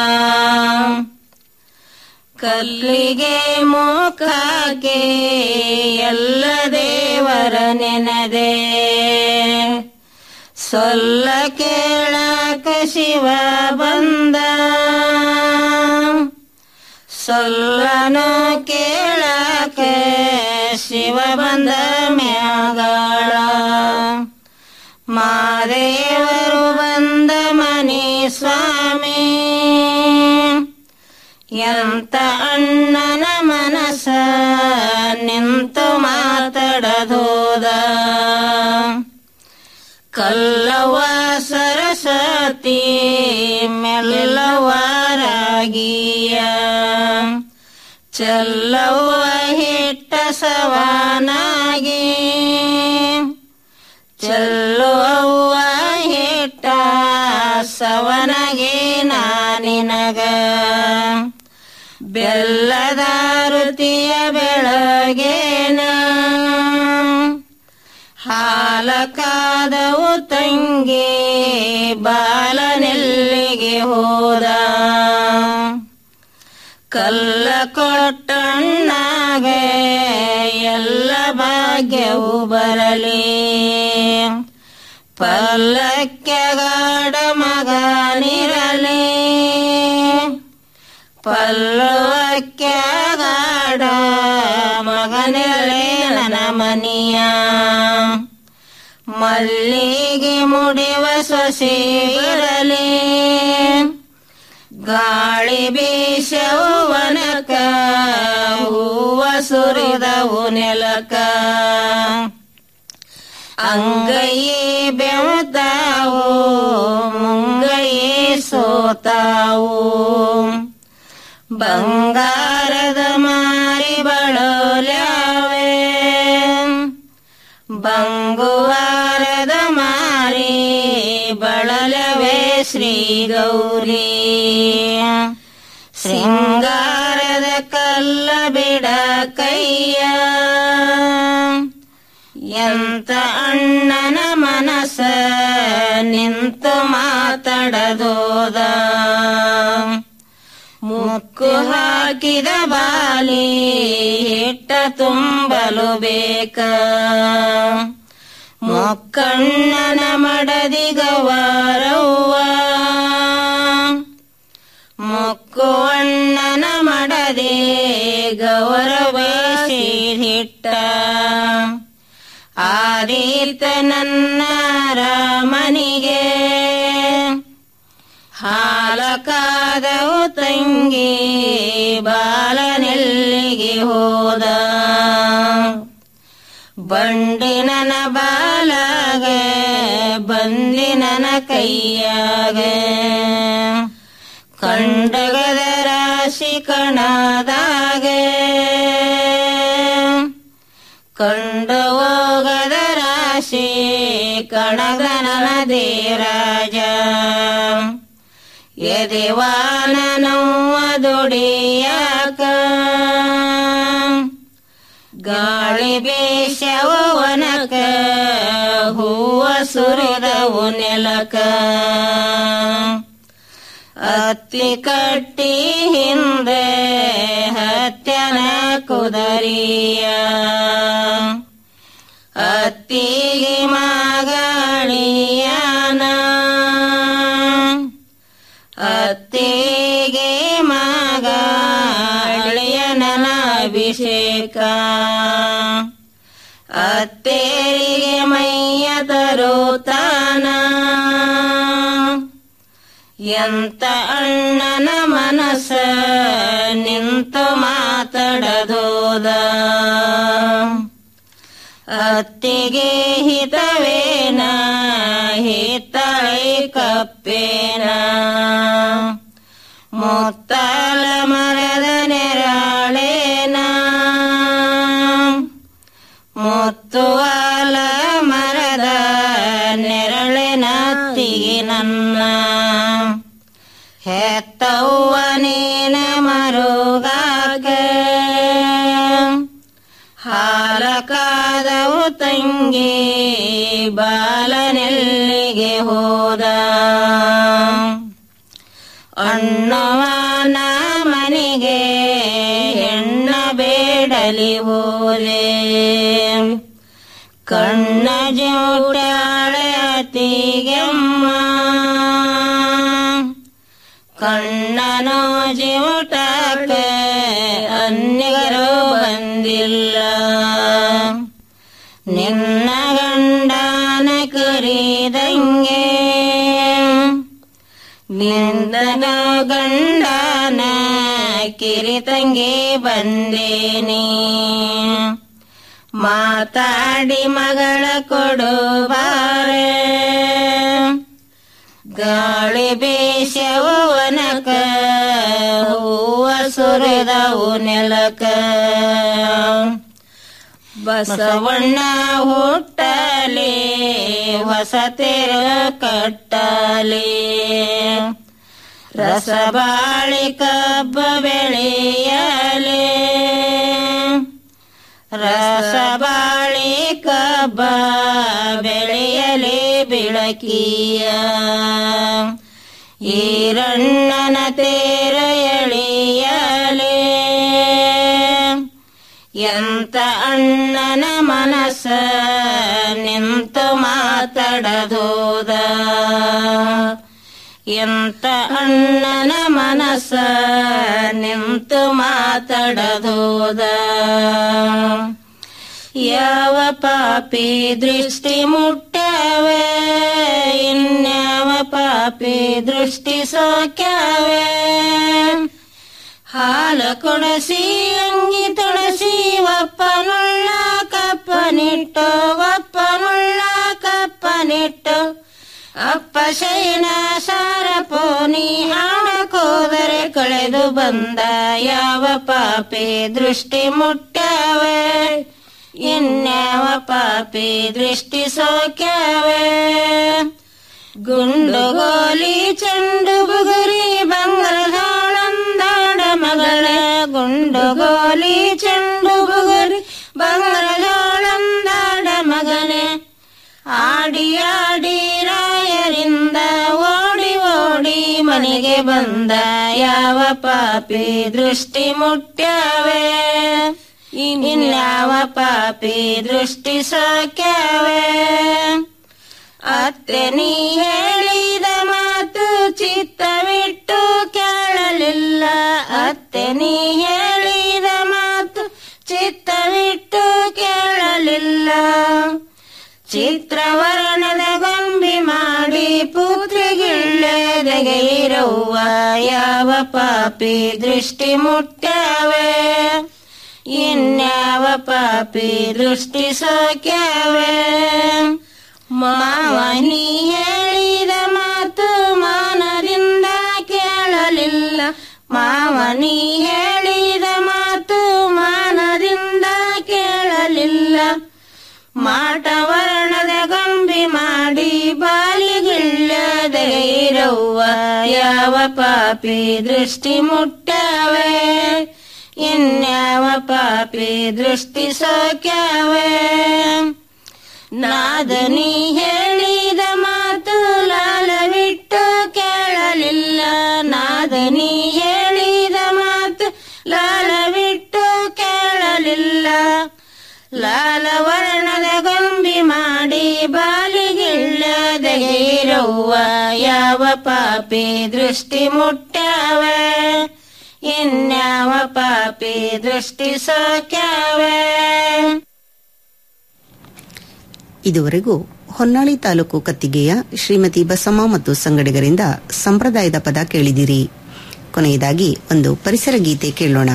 ಕಲ್ಲಿಗೆ ಮುಖಕ್ಕೆ ಎಲ್ಲ ದೇವರ ನೆನದೆ ಸೊಲ್ಲ ಕೇಳಕ ಶಿವ ಬಂದ ಸೊಲ್ಲನು ಕೇಳಕ ಶಿವ ಬಂದ ಮ್ಯಾಗಳ ಮಾದೇವರು ಬಂದ ಮನಿ ಸ್ವಾಮಿ ಎಂತ ಅಣ್ಣನ ಮನಸ ನಿಂತು ಮಾತಾಡದೋದ ಕಲ್ಲವ್ವ ಸರಸ್ವತಿ ಮೆಲ್ಲವ್ವ ರಾಗಿಯ ಚೆಲ್ಲವ್ವ ಹಿಟ್ಟ ಸವಾನಾಗಿ ಚೆಲ್ಲುವ ಹಿಟ್ಟ ಸವನಗೆ ನಾನಿನಗ ಬೆಲ್ಲದ ರುತಿಯ ಬೆಳಗೇನ ಹಾಲ ಕಾದವು ತಂಗಿ ಬಾಲನೆಲ್ಲಿಗೆ ಹೋದ ಕಲ್ಲ ಕೊಟ್ಟಣ್ಣಾಗೆ ಎಲ್ಲ ಭಾಗ್ಯವು ಬರಲಿ ಪಲ್ಲಕ್ಕೆಗಾಡ ಮಗನಿರಲಿ ಪಲ್ಲುವಕ್ಕೆಗಾಡ ಮಗನಿರಲಿ ನನ್ನ ಮನಿಯ ಮಲ್ಲಿಗೆ ಮುಡಿವ ಸೊಸೆ ಇರಲಿ ಗಾಳಿ ಬೀಸವು ವನಕ ಹೂವ ಸುರಿದವು ನೆಲಕ ಅಂಗೈಯೇ ಬೆವತಾವು ಮುಂಗೈಯೇ ಸೋತಾವು ಬಂಗಾರದ ಮಾರಿ ಬಳಲ್ಯಾವೆ ಬಂಗುವಾರದ ಮಾರಿ ಬಳಲವೇ ಶ್ರೀ ಗೌರಿ ಶೃಂಗಾರದ ಕಲ್ಲ ಬಿಡ ಕೈಯ ಎಂತ ಅಣ್ಣನ ಮನಸ ನಿಂತು ಮಾತಾಡದೋದ ಮುಕ್ಕು ಹಾಕಿದ ಬಾಲಿ ಹಿಟ್ಟ ತುಂಬಲು ಬೇಕ ಮೊಕ್ಕಣ್ಣನ ಮಡದಿ ಗವಾರವ್ವ ಮೊಕ್ಕು ಅಣ್ಣನ ಮಡದಿ ಗೌರವೇ ಹಿಟ್ಟ ಆದೀತ ನನ್ನ ರಾಮನಿಗೆ ಹಾಲ ಕಾದವು ತಂಗಿ ಬಾಲನೆಲ್ಲಿಗೆ ಹೋದ ಬಂಡಿನನ ಬಾಲಾಗೆ ಬಂದಿನನ ಕೈಯಾಗೆ ಕಂಡಗದ ರಾಶಿ ಕಣದಾಗೆ ಕಂಡು ಹೋಗದ ರಾಶಿ ಕಣಗನನ ದೇರಾಜ ಎದೆವಾನ ನೋವ ದುಡಿಯಾಕ ಗಾಳಿ ಬೀಸವು ವನಕ ಹೂವ ಸುರಿದವು ನೆಲಕ ಅತ್ತಿ ಕಟ್ಟಿ ಹಿಂದೆ ಹತ್ಯನ ಕುದರಿಯ ಅತ್ತಿಗೆ ಮಾಗಳಿಯನ ಅತ್ತಿಗೆ ಮಾಗಳಿಯನ ಅಭಿಷೇಕ ಅತ್ತೇರಿಗೆ ಮೈಯ ತರುತ್ತಾನ ಎಂತ ಅಣ್ಣನ ಮನಸ ನಿಂತು ಮಾತಾಡದೋದ ಅತ್ತಿಗೆ ಹಿತವೇನ ಹಿತಳಿ ಕಪ್ಪೇನ ಮುತ್ತಾಲ ಮರದ ನೆರಾಳೇನ ಮುತ್ತುವಾಲ ಮರದ ನೆರಳಿನತ್ತಿಗೆ ನನ್ನ ಹೆತ್ತವ್ವ ನೀನ ಮರುಗಾಕ ಹಾಲ ಕಾದವು ತಂಗಿ ಬಾಲನೆಲ್ಲಿಗೆ ಹೋದ ಅಣ್ಣವನ ಮನೆಗೆ ಹೆಣ್ಣ ಬೇಡಲಿ ಹೋಲೆ ಕಣ್ಣ ಜೋಟಾಳೆ ಅತಿಗೆಮ್ಮ ಕಣ್ಣನೋ ಜಿವುಟಾಕ ಅನ್ನಿಗರು ಬಂದಿಲ್ಲ ನಿನ್ನ ಗಂಡನ ಕರಿದಂಗೆ ನಿಂದನ ಗಂಡನ ಕಿರಿತಂಗೆ ಬಂದೇನಿ ಮಾತಾಡಿ ಮಗಳ ಕೊಡುಬಾರೆ ಗಾಳಿ ಬೀಸವು ವನಕ ಹೂವ ಸುರಿದವು ನೆಲಕ ಬಸವಣ್ಣ ಹುಟ್ಟಲಿ ಹೊಸ ತೆರ ಕಟ್ಟಲಿ ರಸಬಾಳಿ ಕಬ್ಬ ಬೆಳೆಯಲಿ ರಸಬಾಳಿ ಕಬ್ಬ ಬೆಳೆಯಲಿ ಬೆಳಕಿಯ ಈರಣ್ಣನ ತೇರ ಎಳೆಯಲಿ ಎಂತ ಅಣ್ಣನ ಮನಸ್ಸ ನಿಂತು ಮಾತಾಡದೋದ ಎಂತ ಅಣ್ಣನ ಮನಸ್ಸ ನಿಂತು ಮಾತಾಡದೋದ ಯಾವ ಪಾಪಿ ದೃಷ್ಟಿ ಮುಟ್ಟ್ಯಾವೆ ಇನ್ಯಾವ ಪಾಪಿ ದೃಷ್ಟಿ ಸೋಕ್ಯಾವೆ ಹಾಲ ಕೊಡಸಿ ಅಂಗಿ ತೊಡಸಿ ಒಪ್ಪನುಳ್ಳ ಕಪ್ಪನಿಟ್ಟು ಒಪ್ಪನುಳ್ಳ ಕಪ್ಪನಿಟ್ಟು ಅಪ್ಪ ಶೈನ ಸಾರ ಪೋನಿ ಹಾಡಕೋದರೆ ಕಳೆದು ಬಂದ ಯಾವ ಪಾಪಿ ದೃಷ್ಟಿ ಮುಟ್ಟ್ಯಾವೆ ಇನ್ಯಾವ ಪಾಪಿ ದೃಷ್ಟಿ ಸೋಕ್ಯಾವೆ ಗುಂಡುಗೋಲಿ ಚೆಂಡು ಬುಗುರಿ ಬಂಗಾರದೋಳಂದಾಡ ಮಗಳೇ ಗುಂಡುಗೋಲಿ ಚೆಂಡು ಬುಗುರಿ ಬಂಗಾರದೋಳಂದಾಡ ಮಗನೇ ಆಡಿ ಆಡಿ ರಾಯರಿಂದ ಓಡಿ ಓಡಿ ಮನೆಗೆ ಬಂದ ಯಾವ ಪಾಪಿ ದೃಷ್ಟಿ ಮುಟ್ಟ್ಯಾವೆ ಇನ್ಯಾವ ಪಾಪಿ ದೃಷ್ಟಿ ಸೋಕ್ಯಾವೆ ಅತ್ತೆ ನೀ ಹೇಳಿದ ಮಾತು ಚಿತ್ತವಿಟ್ಟು ಕೇಳಲಿಲ್ಲ ಅತ್ತೆ ನೀ ಹೇಳಿದ ಮಾತು ಚಿತ್ತವಿಟ್ಟು ಕೇಳಲಿಲ್ಲ ಚಿತ್ರವರ್ಣದ ಗೊಂಬಿ ಮಾಡಿ ಪುತ್ರಿಗಿಳ್ಳೆದೆಗೆ ಇರುವ ಯಾವ ಪಾಪಿ ದೃಷ್ಟಿ ಮುಟ್ಟ್ಯಾವೆ ಇನ್ಯಾವ ಪಾಪಿ ದೃಷ್ಟಿ ಸೋಕ್ಯಾವೆ ಮಾವನಿ ಹೇಳಿದ ಮಾತು ಮಾನದಿಂದ ಕೇಳಲಿಲ್ಲ ಮಾವನಿ ಹೇಳಿದ ಮಾತು ಮಾನದಿಂದ ಕೇಳಲಿಲ್ಲ ಮಾಟವರ್ಣದ ಗೊಂಬಿ ಮಾಡಿ ಬಾಲಿಗಿಳ್ಳದೆ ಇರುವ ಯಾವ ಪಾಪಿ ದೃಷ್ಟಿ ಮುಟ್ಟಾವೆ ಇನ್ಯಾವ ಪಾಪಿ ದೃಷ್ಟಿ ಸೋಕ್ಯಾವೆ ನಾದನಿ ಹೇಳಿದ ಮಾತು ಲಾಲವಿಟ್ಟು ಕೇಳಲಿಲ್ಲ ನಾದನಿ ಹೇಳಿದ ಮಾತು ಲಾಲವಿಟ್ಟು ಕೇಳಲಿಲ್ಲ ಲಾಲ ವರ್ಣದ ಗೊಂಬಿ ಮಾಡಿ ಬಾಲಿಗಿಳ್ಳದೆ ಇರುವ ಯಾವ ಪಾಪಿ ದೃಷ್ಟಿ ಮುಟ್ಟಾವೆ ಇನ್ಯಾವ ಪಾಪಿ ದೃಷ್ಟಿ ಸೋಕ್ಯಾವೆ ಇದುವರೆಗೂ ಹೊನ್ನಾಳಿ ತಾಲೂಕು ಕತ್ತಿಗೆಯ ಶ್ರೀಮತಿ ಬಸಮ್ಮ ಮತ್ತು ಸಂಗಡಿಗರಿಂದ ಸಂಪ್ರದಾಯದ ಪದ ಕೇಳಿದಿರಿ ಕೊನೆಯದಾಗಿ ಒಂದು ಪರಿಸರ ಗೀತೆ ಕೇಳೋಣ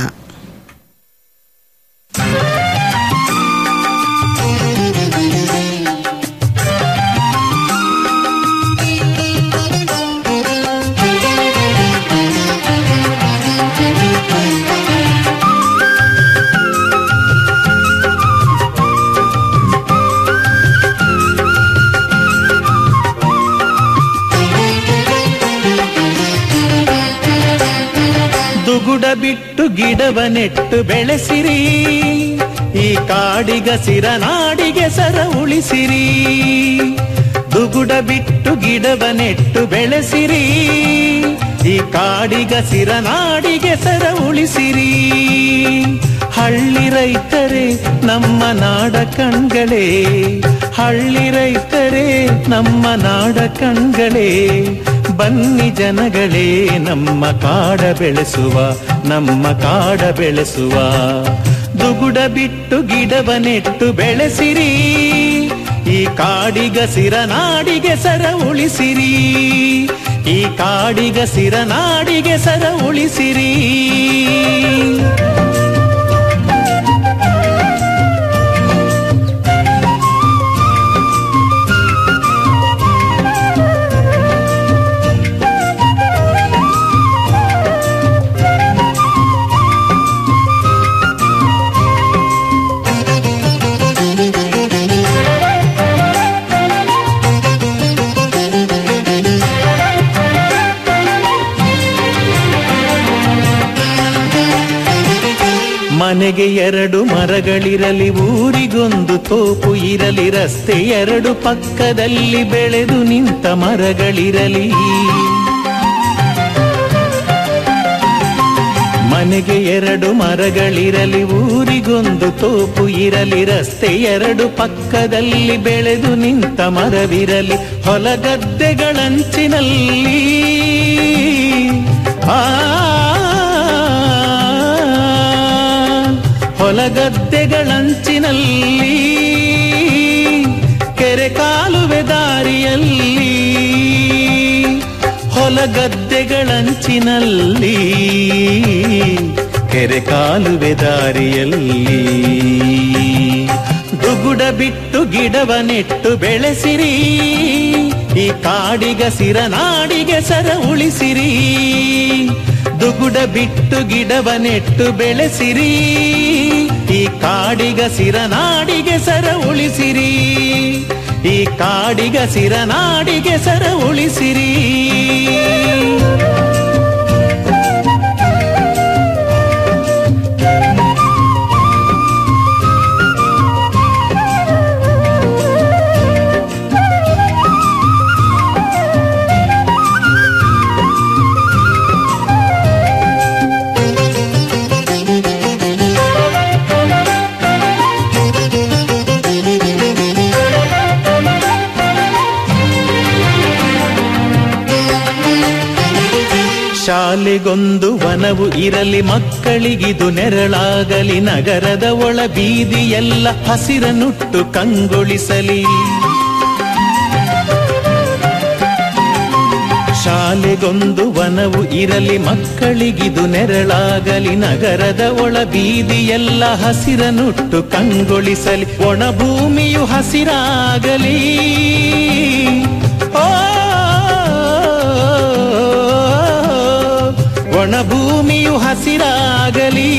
ದುಗುಡ ಬಿಟ್ಟು ಗಿಡವ ನೆಟ್ಟು ಬೆಳೆಸಿರಿ ಈ ಕಾಡಿಗಸಿರ ನಾಡಿಗೆ ಸರ ಉಳಿಸಿರಿ ದುಗುಡ ಬಿಟ್ಟು ಗಿಡವ ನೆಟ್ಟು ಬೆಳೆಸಿರಿ ಈ ಕಾಡಿಗಸಿರ ನಾಡಿಗೆ ಸರ ಉಳಿಸಿರಿ ಹಳ್ಳಿ ರೈತರೇ ನಮ್ಮ ನಾಡ ಕಣ್ಗಳೇ ಹಳ್ಳಿ ರೈತರೇ ನಮ್ಮ ನಾಡ ಕಣ್ಗಳೇ ಬನ್ನಿ ಜನಗಳೇ ನಮ್ಮ ಕಾಡ ಬೆಳೆಸುವ ನಮ್ಮ ಕಾಡ ಬೆಳೆಸುವ ದುಗುಡ ಬಿಟ್ಟು ಗಿಡವ ನೆಟ್ಟು ಬೆಳೆಸಿರಿ ಈ ಕಾಡಿಗಸಿರ ನಾಡಿಗೆ ಸರ ಉಳಿಸಿರಿ ಈ ಕಾಡಿಗಸಿರ ನಾಡಿಗೆ ಸರ ಉಳಿಸಿರಿ ಮನೆಗೆ ಎರಡು ಮರಗಳಿರಲಿ ಊರಿಗೊಂದು ತೋಪು ಇರಲಿ ರಸ್ತೆ ಎರಡು ಪಕ್ಕದಲ್ಲಿ ಬೆಳೆದು ನಿಂತ ಮರಗಳಿರಲಿ ಆನೆಗೆ ಎರಡು ಮರಗಳಿರಲಿ ಊರಿಗೊಂದು ತೋಪು ಇರಲಿ ರಸ್ತೆ ಎರಡು ಪಕ್ಕದಲ್ಲಿ ಬೆಳೆದು ನಿಂತ ಮರವಿರಲಿ ಹೊಲಗದ್ದೆಗಳಂಚಿನಲ್ಲಿ ಆ ಹೊಲಗದ್ದೆಗಳಂಚಿನಲ್ಲಿ ಕೆರೆ ಕಾಲುವೆ ದಾರಿಯಲ್ಲಿ ಹೊಲಗದ್ದೆಗಳಂಚಿನಲ್ಲಿ ಕೆರೆ ಕಾಲುವೆ ದಾರಿಯಲ್ಲಿ ದುಗುಡ ಬಿಟ್ಟು ಗಿಡವ ನೆಟ್ಟು ಬೆಳೆಸಿರಿ ಈ ಕಾಡಿಗ ಸಿರ ನಾಡಿಗೆ ಸರ ಉಳಿಸಿರಿ ದುಗುಡ ಬಿಟ್ಟು ಗಿಡವ ನೆಟ್ಟು ಬೆಳೆಸಿರಿ ಈ ಕಾಡಿಗ ಸಿರ ನಾಡಿಗೆ ಸರ ಉಳಿಸಿರಿ ಈ ಕಾಡಿಗ ಸಿರ ನಾಡಿಗೆ ಸರ ಉಳಿಸಿರಿ ಶಾಲೆಗೊಂದು ವನವು ಇರಲಿ ಮಕ್ಕಳಿಗಿದು ನೆರಳಾಗಲಿ ನಗರದ ಒಳ ಬೀದಿಯೆಲ್ಲ ಹಸಿರನುಟ್ಟು ಕಂಗೊಳಿಸಲಿ ಶಾಲೆಗೊಂದು ವನವು ಇರಲಿ ಮಕ್ಕಳಿಗಿದು ನೆರಳಾಗಲಿ ನಗರದ ಒಳ ಬೀದಿಯೆಲ್ಲ ಹಸಿರನುಟ್ಟು ಕಂಗೊಳಿಸಲಿ ಒಣ ಭೂಮಿಯು ಹಸಿರಾಗಲಿ ಓ ಒಣ ಭೂಮಿಯು ಹಸಿರಾಗಲಿ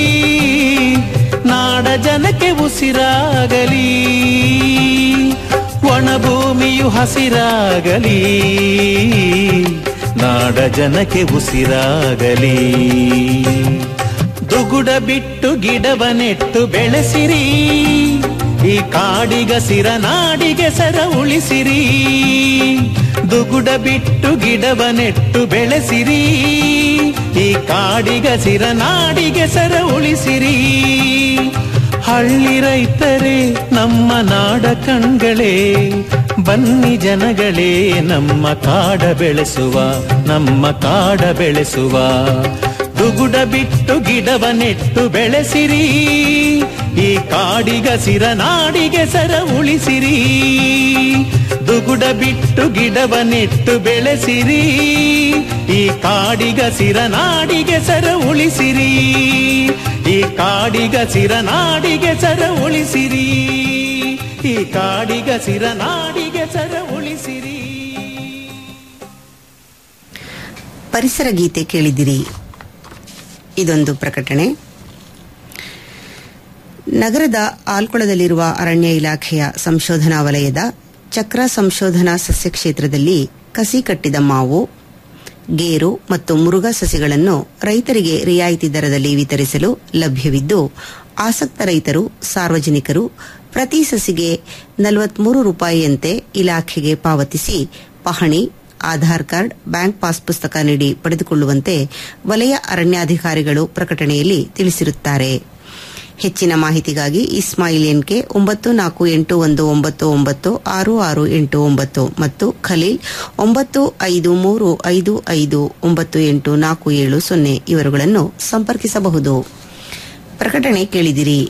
ನಾಡ ಜನಕ್ಕೆ ಉಸಿರಾಗಲಿ ಒಣ ಭೂಮಿಯು ಹಸಿರಾಗಲಿ ನಾಡ ಜನಕ್ಕೆ ಉಸಿರಾಗಲಿ ದುಗುಡ ಬಿಟ್ಟು ಗಿಡವ ನೆಟ್ಟು ಬೆಳೆಸಿರಿ ಈ ಕಾಡಿಗ ಸಿರ ನಾಡಿಗೆ ಸರ ಉಳಿಸಿರಿ ದುಗುಡ ಬಿಟ್ಟು ಗಿಡವ ನೆಟ್ಟು ಬೆಳೆಸಿರಿ ಈ ಕಾಡಿಗ ಸಿರ ನಾಡಿಗೆ ಸರ ಉಳಿಸಿರಿ ಹಳ್ಳಿ ರೈತರೇ ನಮ್ಮ ನಾಡ ಕಣ್ಗಳೇ ಬನ್ನಿ ಜನಗಳೇ ನಮ್ಮ ಕಾಡ ಬೆಳೆಸುವ ನಮ್ಮ ಕಾಡ ಬೆಳೆಸುವ ದುಗುಡ ಬಿಟ್ಟು ಗಿಡವ ನೆಟ್ಟು ಬೆಳೆಸಿರಿ ಈ ಕಾಡಿಗ ಸಿರ ನಾಡಿಗೆ ಸರ ಉಳಿಸಿರಿ ದುಗುಡ ಬಿಟ್ಟು ಗಿಡವ ನೆಟ್ಟು ಬೆಳೆಸಿರಿ ಈ ಕಾಡಿಗ ಸಿರ ನಾಡಿಗೆ ಸರ ಉಳಿಸಿರಿ ಈ ಕಾಡಿಗ ಸಿರ ನಾಡಿಗೆ ಸರ ಉಳಿಸಿರಿ ಈ ಕಾಡಿಗ ಸಿರ ನಾಡಿಗೆ ಸರ ಉಳಿಸಿರಿ ಪರಿಸರ ಗೀತೆ ಕೇಳಿದಿರಿ ಇದೊಂದು ಪ್ರಕಟಣೆ ನಗರದ ಆಲ್ಕೊಳದಲ್ಲಿರುವ ಅರಣ್ಯ ಇಲಾಖೆಯ ಸಂಶೋಧನಾ ವಲಯದ ಚಕ್ರ ಸಂಶೋಧನಾ ಸಸ್ಯ ಕ್ಷೇತ್ರದಲ್ಲಿ ಕಸಿ ಕಟ್ಟಿದ ಮಾವು ಗೇರು ಮತ್ತು ಮುರುಘಾ ಸಸಿಗಳನ್ನು ರೈತರಿಗೆ ರಿಯಾಯಿತಿ ದರದಲ್ಲಿ ವಿತರಿಸಲು ಲಭ್ಯವಿದ್ದು ಆಸಕ್ತ ರೈತರು ಸಾರ್ವಜನಿಕರು ಪ್ರತಿ ಸಸಿಗೆ ನಲವತ್ಮೂರು ರೂಪಾಯಿಯಂತೆ ಇಲಾಖೆಗೆ ಪಾವತಿಸಿ ಪಹಣಿ ಆಧಾರ್ ಕಾರ್ಡ್ ಬ್ಯಾಂಕ್ ಪಾಸ್ ಪುಸ್ತಕ ನೀಡಿ ಪಡೆದುಕೊಳ್ಳುವಂತೆ ವಲಯ ಅರಣ್ಯಾಧಿಕಾರಿಗಳು ಪ್ರಕಟಣೆಯಲ್ಲಿ ತಿಳಿಸಿರುತ್ತಾರೆ ಹೆಚ್ಚಿನ ಮಾಹಿತಿಗಾಗಿ ಇಸ್ಮಾಯಿಲ್ ಎನ್ಕೆ ಒಂಬತ್ತು ನಾಲ್ಕು ಎಂಟು ಒಂದು ಒಂಬತ್ತು ಒಂಬತ್ತು ಆರು ಆರು ಎಂಟು ಒಂಬತ್ತು ಮತ್ತು ಖಲೀಲ್ ಒಂಬತ್ತು ಐದು ಮೂರು ಐದು ಐದು ಒಂಬತ್ತು ಎಂಟು ನಾಲ್ಕು ಏಳು ಸೊನ್ನೆ ಇವರುಗಳನ್ನು ಸಂಪರ್ಕಿಸಬಹುದು ಪ್ರಕಟಣೆ ಕೇಳಿದಿರಿ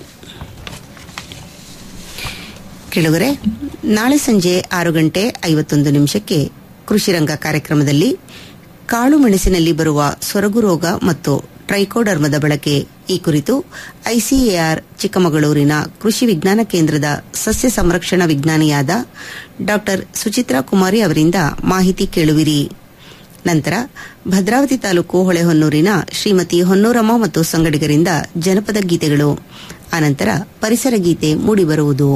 ಕೆಳಗರೆ ನಾಳೆ ಸಂಜೆ ಆರು ಗಂಟೆ ಐವತ್ತೊಂದು ನಿಮಿಷಕ್ಕೆ ಕೃಷಿರಂಗ ಕಾರ್ಯಕ್ರಮದಲ್ಲಿ ಕಾಳು ಮೆಣಸಿನಲ್ಲಿ ಬರುವ ಸೊರಗು ರೋಗ ಮತ್ತು ಟ್ರೈಕೋಡರ್ಮದ ಬಳಕೆ ಈ ಕುರಿತು ಐಸಿಎಆರ್ ಚಿಕ್ಕಮಗಳೂರಿನ ಕೃಷಿ ವಿಜ್ಞಾನ ಕೇಂದ್ರದ ಸಸ್ಯ ಸಂರಕ್ಷಣಾ ವಿಜ್ಞಾನಿಯಾದ ಡಾ ಸುಚಿತ್ರಾ ಕುಮಾರಿ ಅವರಿಂದ ಮಾಹಿತಿ ಕೇಳುವಿರಿ ನಂತರ ಭದ್ರಾವತಿ ತಾಲೂಕು ಹೊಳೆಹೊನ್ನೂರಿನ ಶ್ರೀಮತಿ ಹೊನ್ನೂರಮ್ಮ ಮತ್ತು ಸಂಗಡಿಗರಿಂದ ಜನಪದ ಗೀತೆಗಳು ಅನಂತರ ಪರಿಸರ ಗೀತೆ ಮೂಡಿಬರುವುದು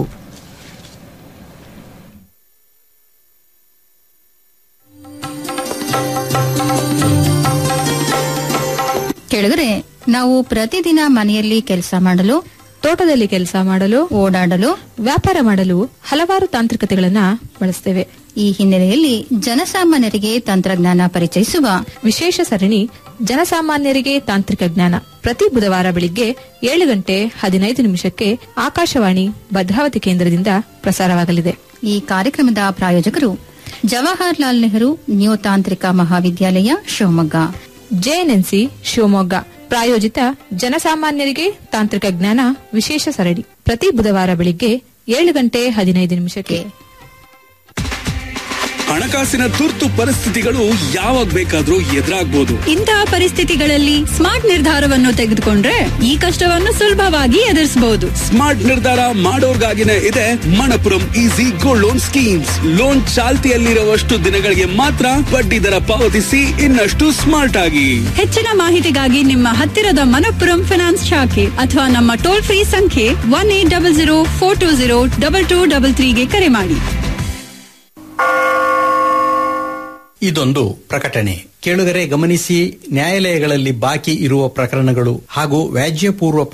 ಕೆಳಗರೆ ನಾವು ಪ್ರತಿದಿನ ಮನೆಯಲ್ಲಿ ಕೆಲಸ ಮಾಡಲು ತೋಟದಲ್ಲಿ ಕೆಲಸ ಮಾಡಲು ಓಡಾಡಲು ವ್ಯಾಪಾರ ಮಾಡಲು ಹಲವಾರು ತಾಂತ್ರಿಕತೆಗಳನ್ನ ಬಳಸ್ತೇವೆ ಈ ಹಿನ್ನೆಲೆಯಲ್ಲಿ ಜನಸಾಮಾನ್ಯರಿಗೆ ತಂತ್ರಜ್ಞಾನ ಪರಿಚಯಿಸುವ ವಿಶೇಷ ಸರಣಿ ಜನಸಾಮಾನ್ಯರಿಗೆ ತಾಂತ್ರಿಕ ಜ್ಞಾನ ಪ್ರತಿ ಬುಧವಾರ ಬೆಳಿಗ್ಗೆ ಏಳು ಗಂಟೆ ಹದಿನೈದು ನಿಮಿಷಕ್ಕೆ ಆಕಾಶವಾಣಿ ಭದ್ರಾವತಿ ಕೇಂದ್ರದಿಂದ ಪ್ರಸಾರವಾಗಲಿದೆ ಈ ಕಾರ್ಯಕ್ರಮದ ಪ್ರಾಯೋಜಕರು ಜವಾಹರ್ಲಾಲ್ ನೆಹರು ನ್ಯೂ ತಾಂತ್ರಿಕ ಮಹಾವಿದ್ಯಾಲಯ ಶಿವಮೊಗ್ಗ ಜೆಎನ್ಎನ್ಸಿ ಶಿವಮೊಗ್ಗ ಪ್ರಾಯೋಜಿತ ಜನಸಾಮಾನ್ಯರಿಗೆ ತಾಂತ್ರಿಕ ಜ್ಞಾನ ವಿಶೇಷ ಸರಣಿ ಪ್ರತಿ ಬುಧವಾರ ಬೆಳಿಗ್ಗೆ ಏಳು ಗಂಟೆ ಹದಿನೈದು ನಿಮಿಷಕ್ಕೆ ಹಣಕಾಸಿನ ತುರ್ತು ಪರಿಸ್ಥಿತಿಗಳು ಯಾವಾಗ ಬೇಕಾದ್ರೂ ಎದುರಾಗ್ಬೋದು ಇಂತಹ ಪರಿಸ್ಥಿತಿಗಳಲ್ಲಿ ಸ್ಮಾರ್ಟ್ ನಿರ್ಧಾರವನ್ನು ತೆಗೆದುಕೊಂಡ್ರೆ ಈ ಕಷ್ಟವನ್ನು ಸುಲಭವಾಗಿ ಎದುರಿಸಬಹುದು ಸ್ಮಾರ್ಟ್ ನಿರ್ಧಾರ ಮಾಡೋರ್ಗಾಗಿನೇ ಇದೆ Manappuram easy gold loan schemes loan ಚಾಲ್ತಿಯಲ್ಲಿರುವಷ್ಟು ದಿನಗಳಿಗೆ ಮಾತ್ರ ಬಡ್ಡಿ ದರ ಪಾವತಿಸಿ ಇನ್ನಷ್ಟು ಸ್ಮಾರ್ಟ್ ಆಗಿ ಹೆಚ್ಚಿನ ಮಾಹಿತಿಗಾಗಿ ನಿಮ್ಮ ಹತ್ತಿರದ ಮನಪ್ಪುರಂ ಫಿನಾನ್ಸ್ ಶಾಖೆ ಅಥವಾ ನಮ್ಮ ಟೋಲ್ ಫ್ರೀ ಸಂಖ್ಯೆ one eight double zero four two zero double two double ತ್ರೀಗೆ ಕರೆ ಮಾಡಿ ಇದೊಂದು ಪ್ರಕಟಣೆ ಕೇಳುಗರೆ ಗಮನಿಸಿ ನ್ಯಾಯಾಲಯಗಳಲ್ಲಿ ಬಾಕಿ ಇರುವ ಪ್ರಕರಣಗಳು ಹಾಗೂ ವ್ಯಾಜ್ಯಪೂರ್ವ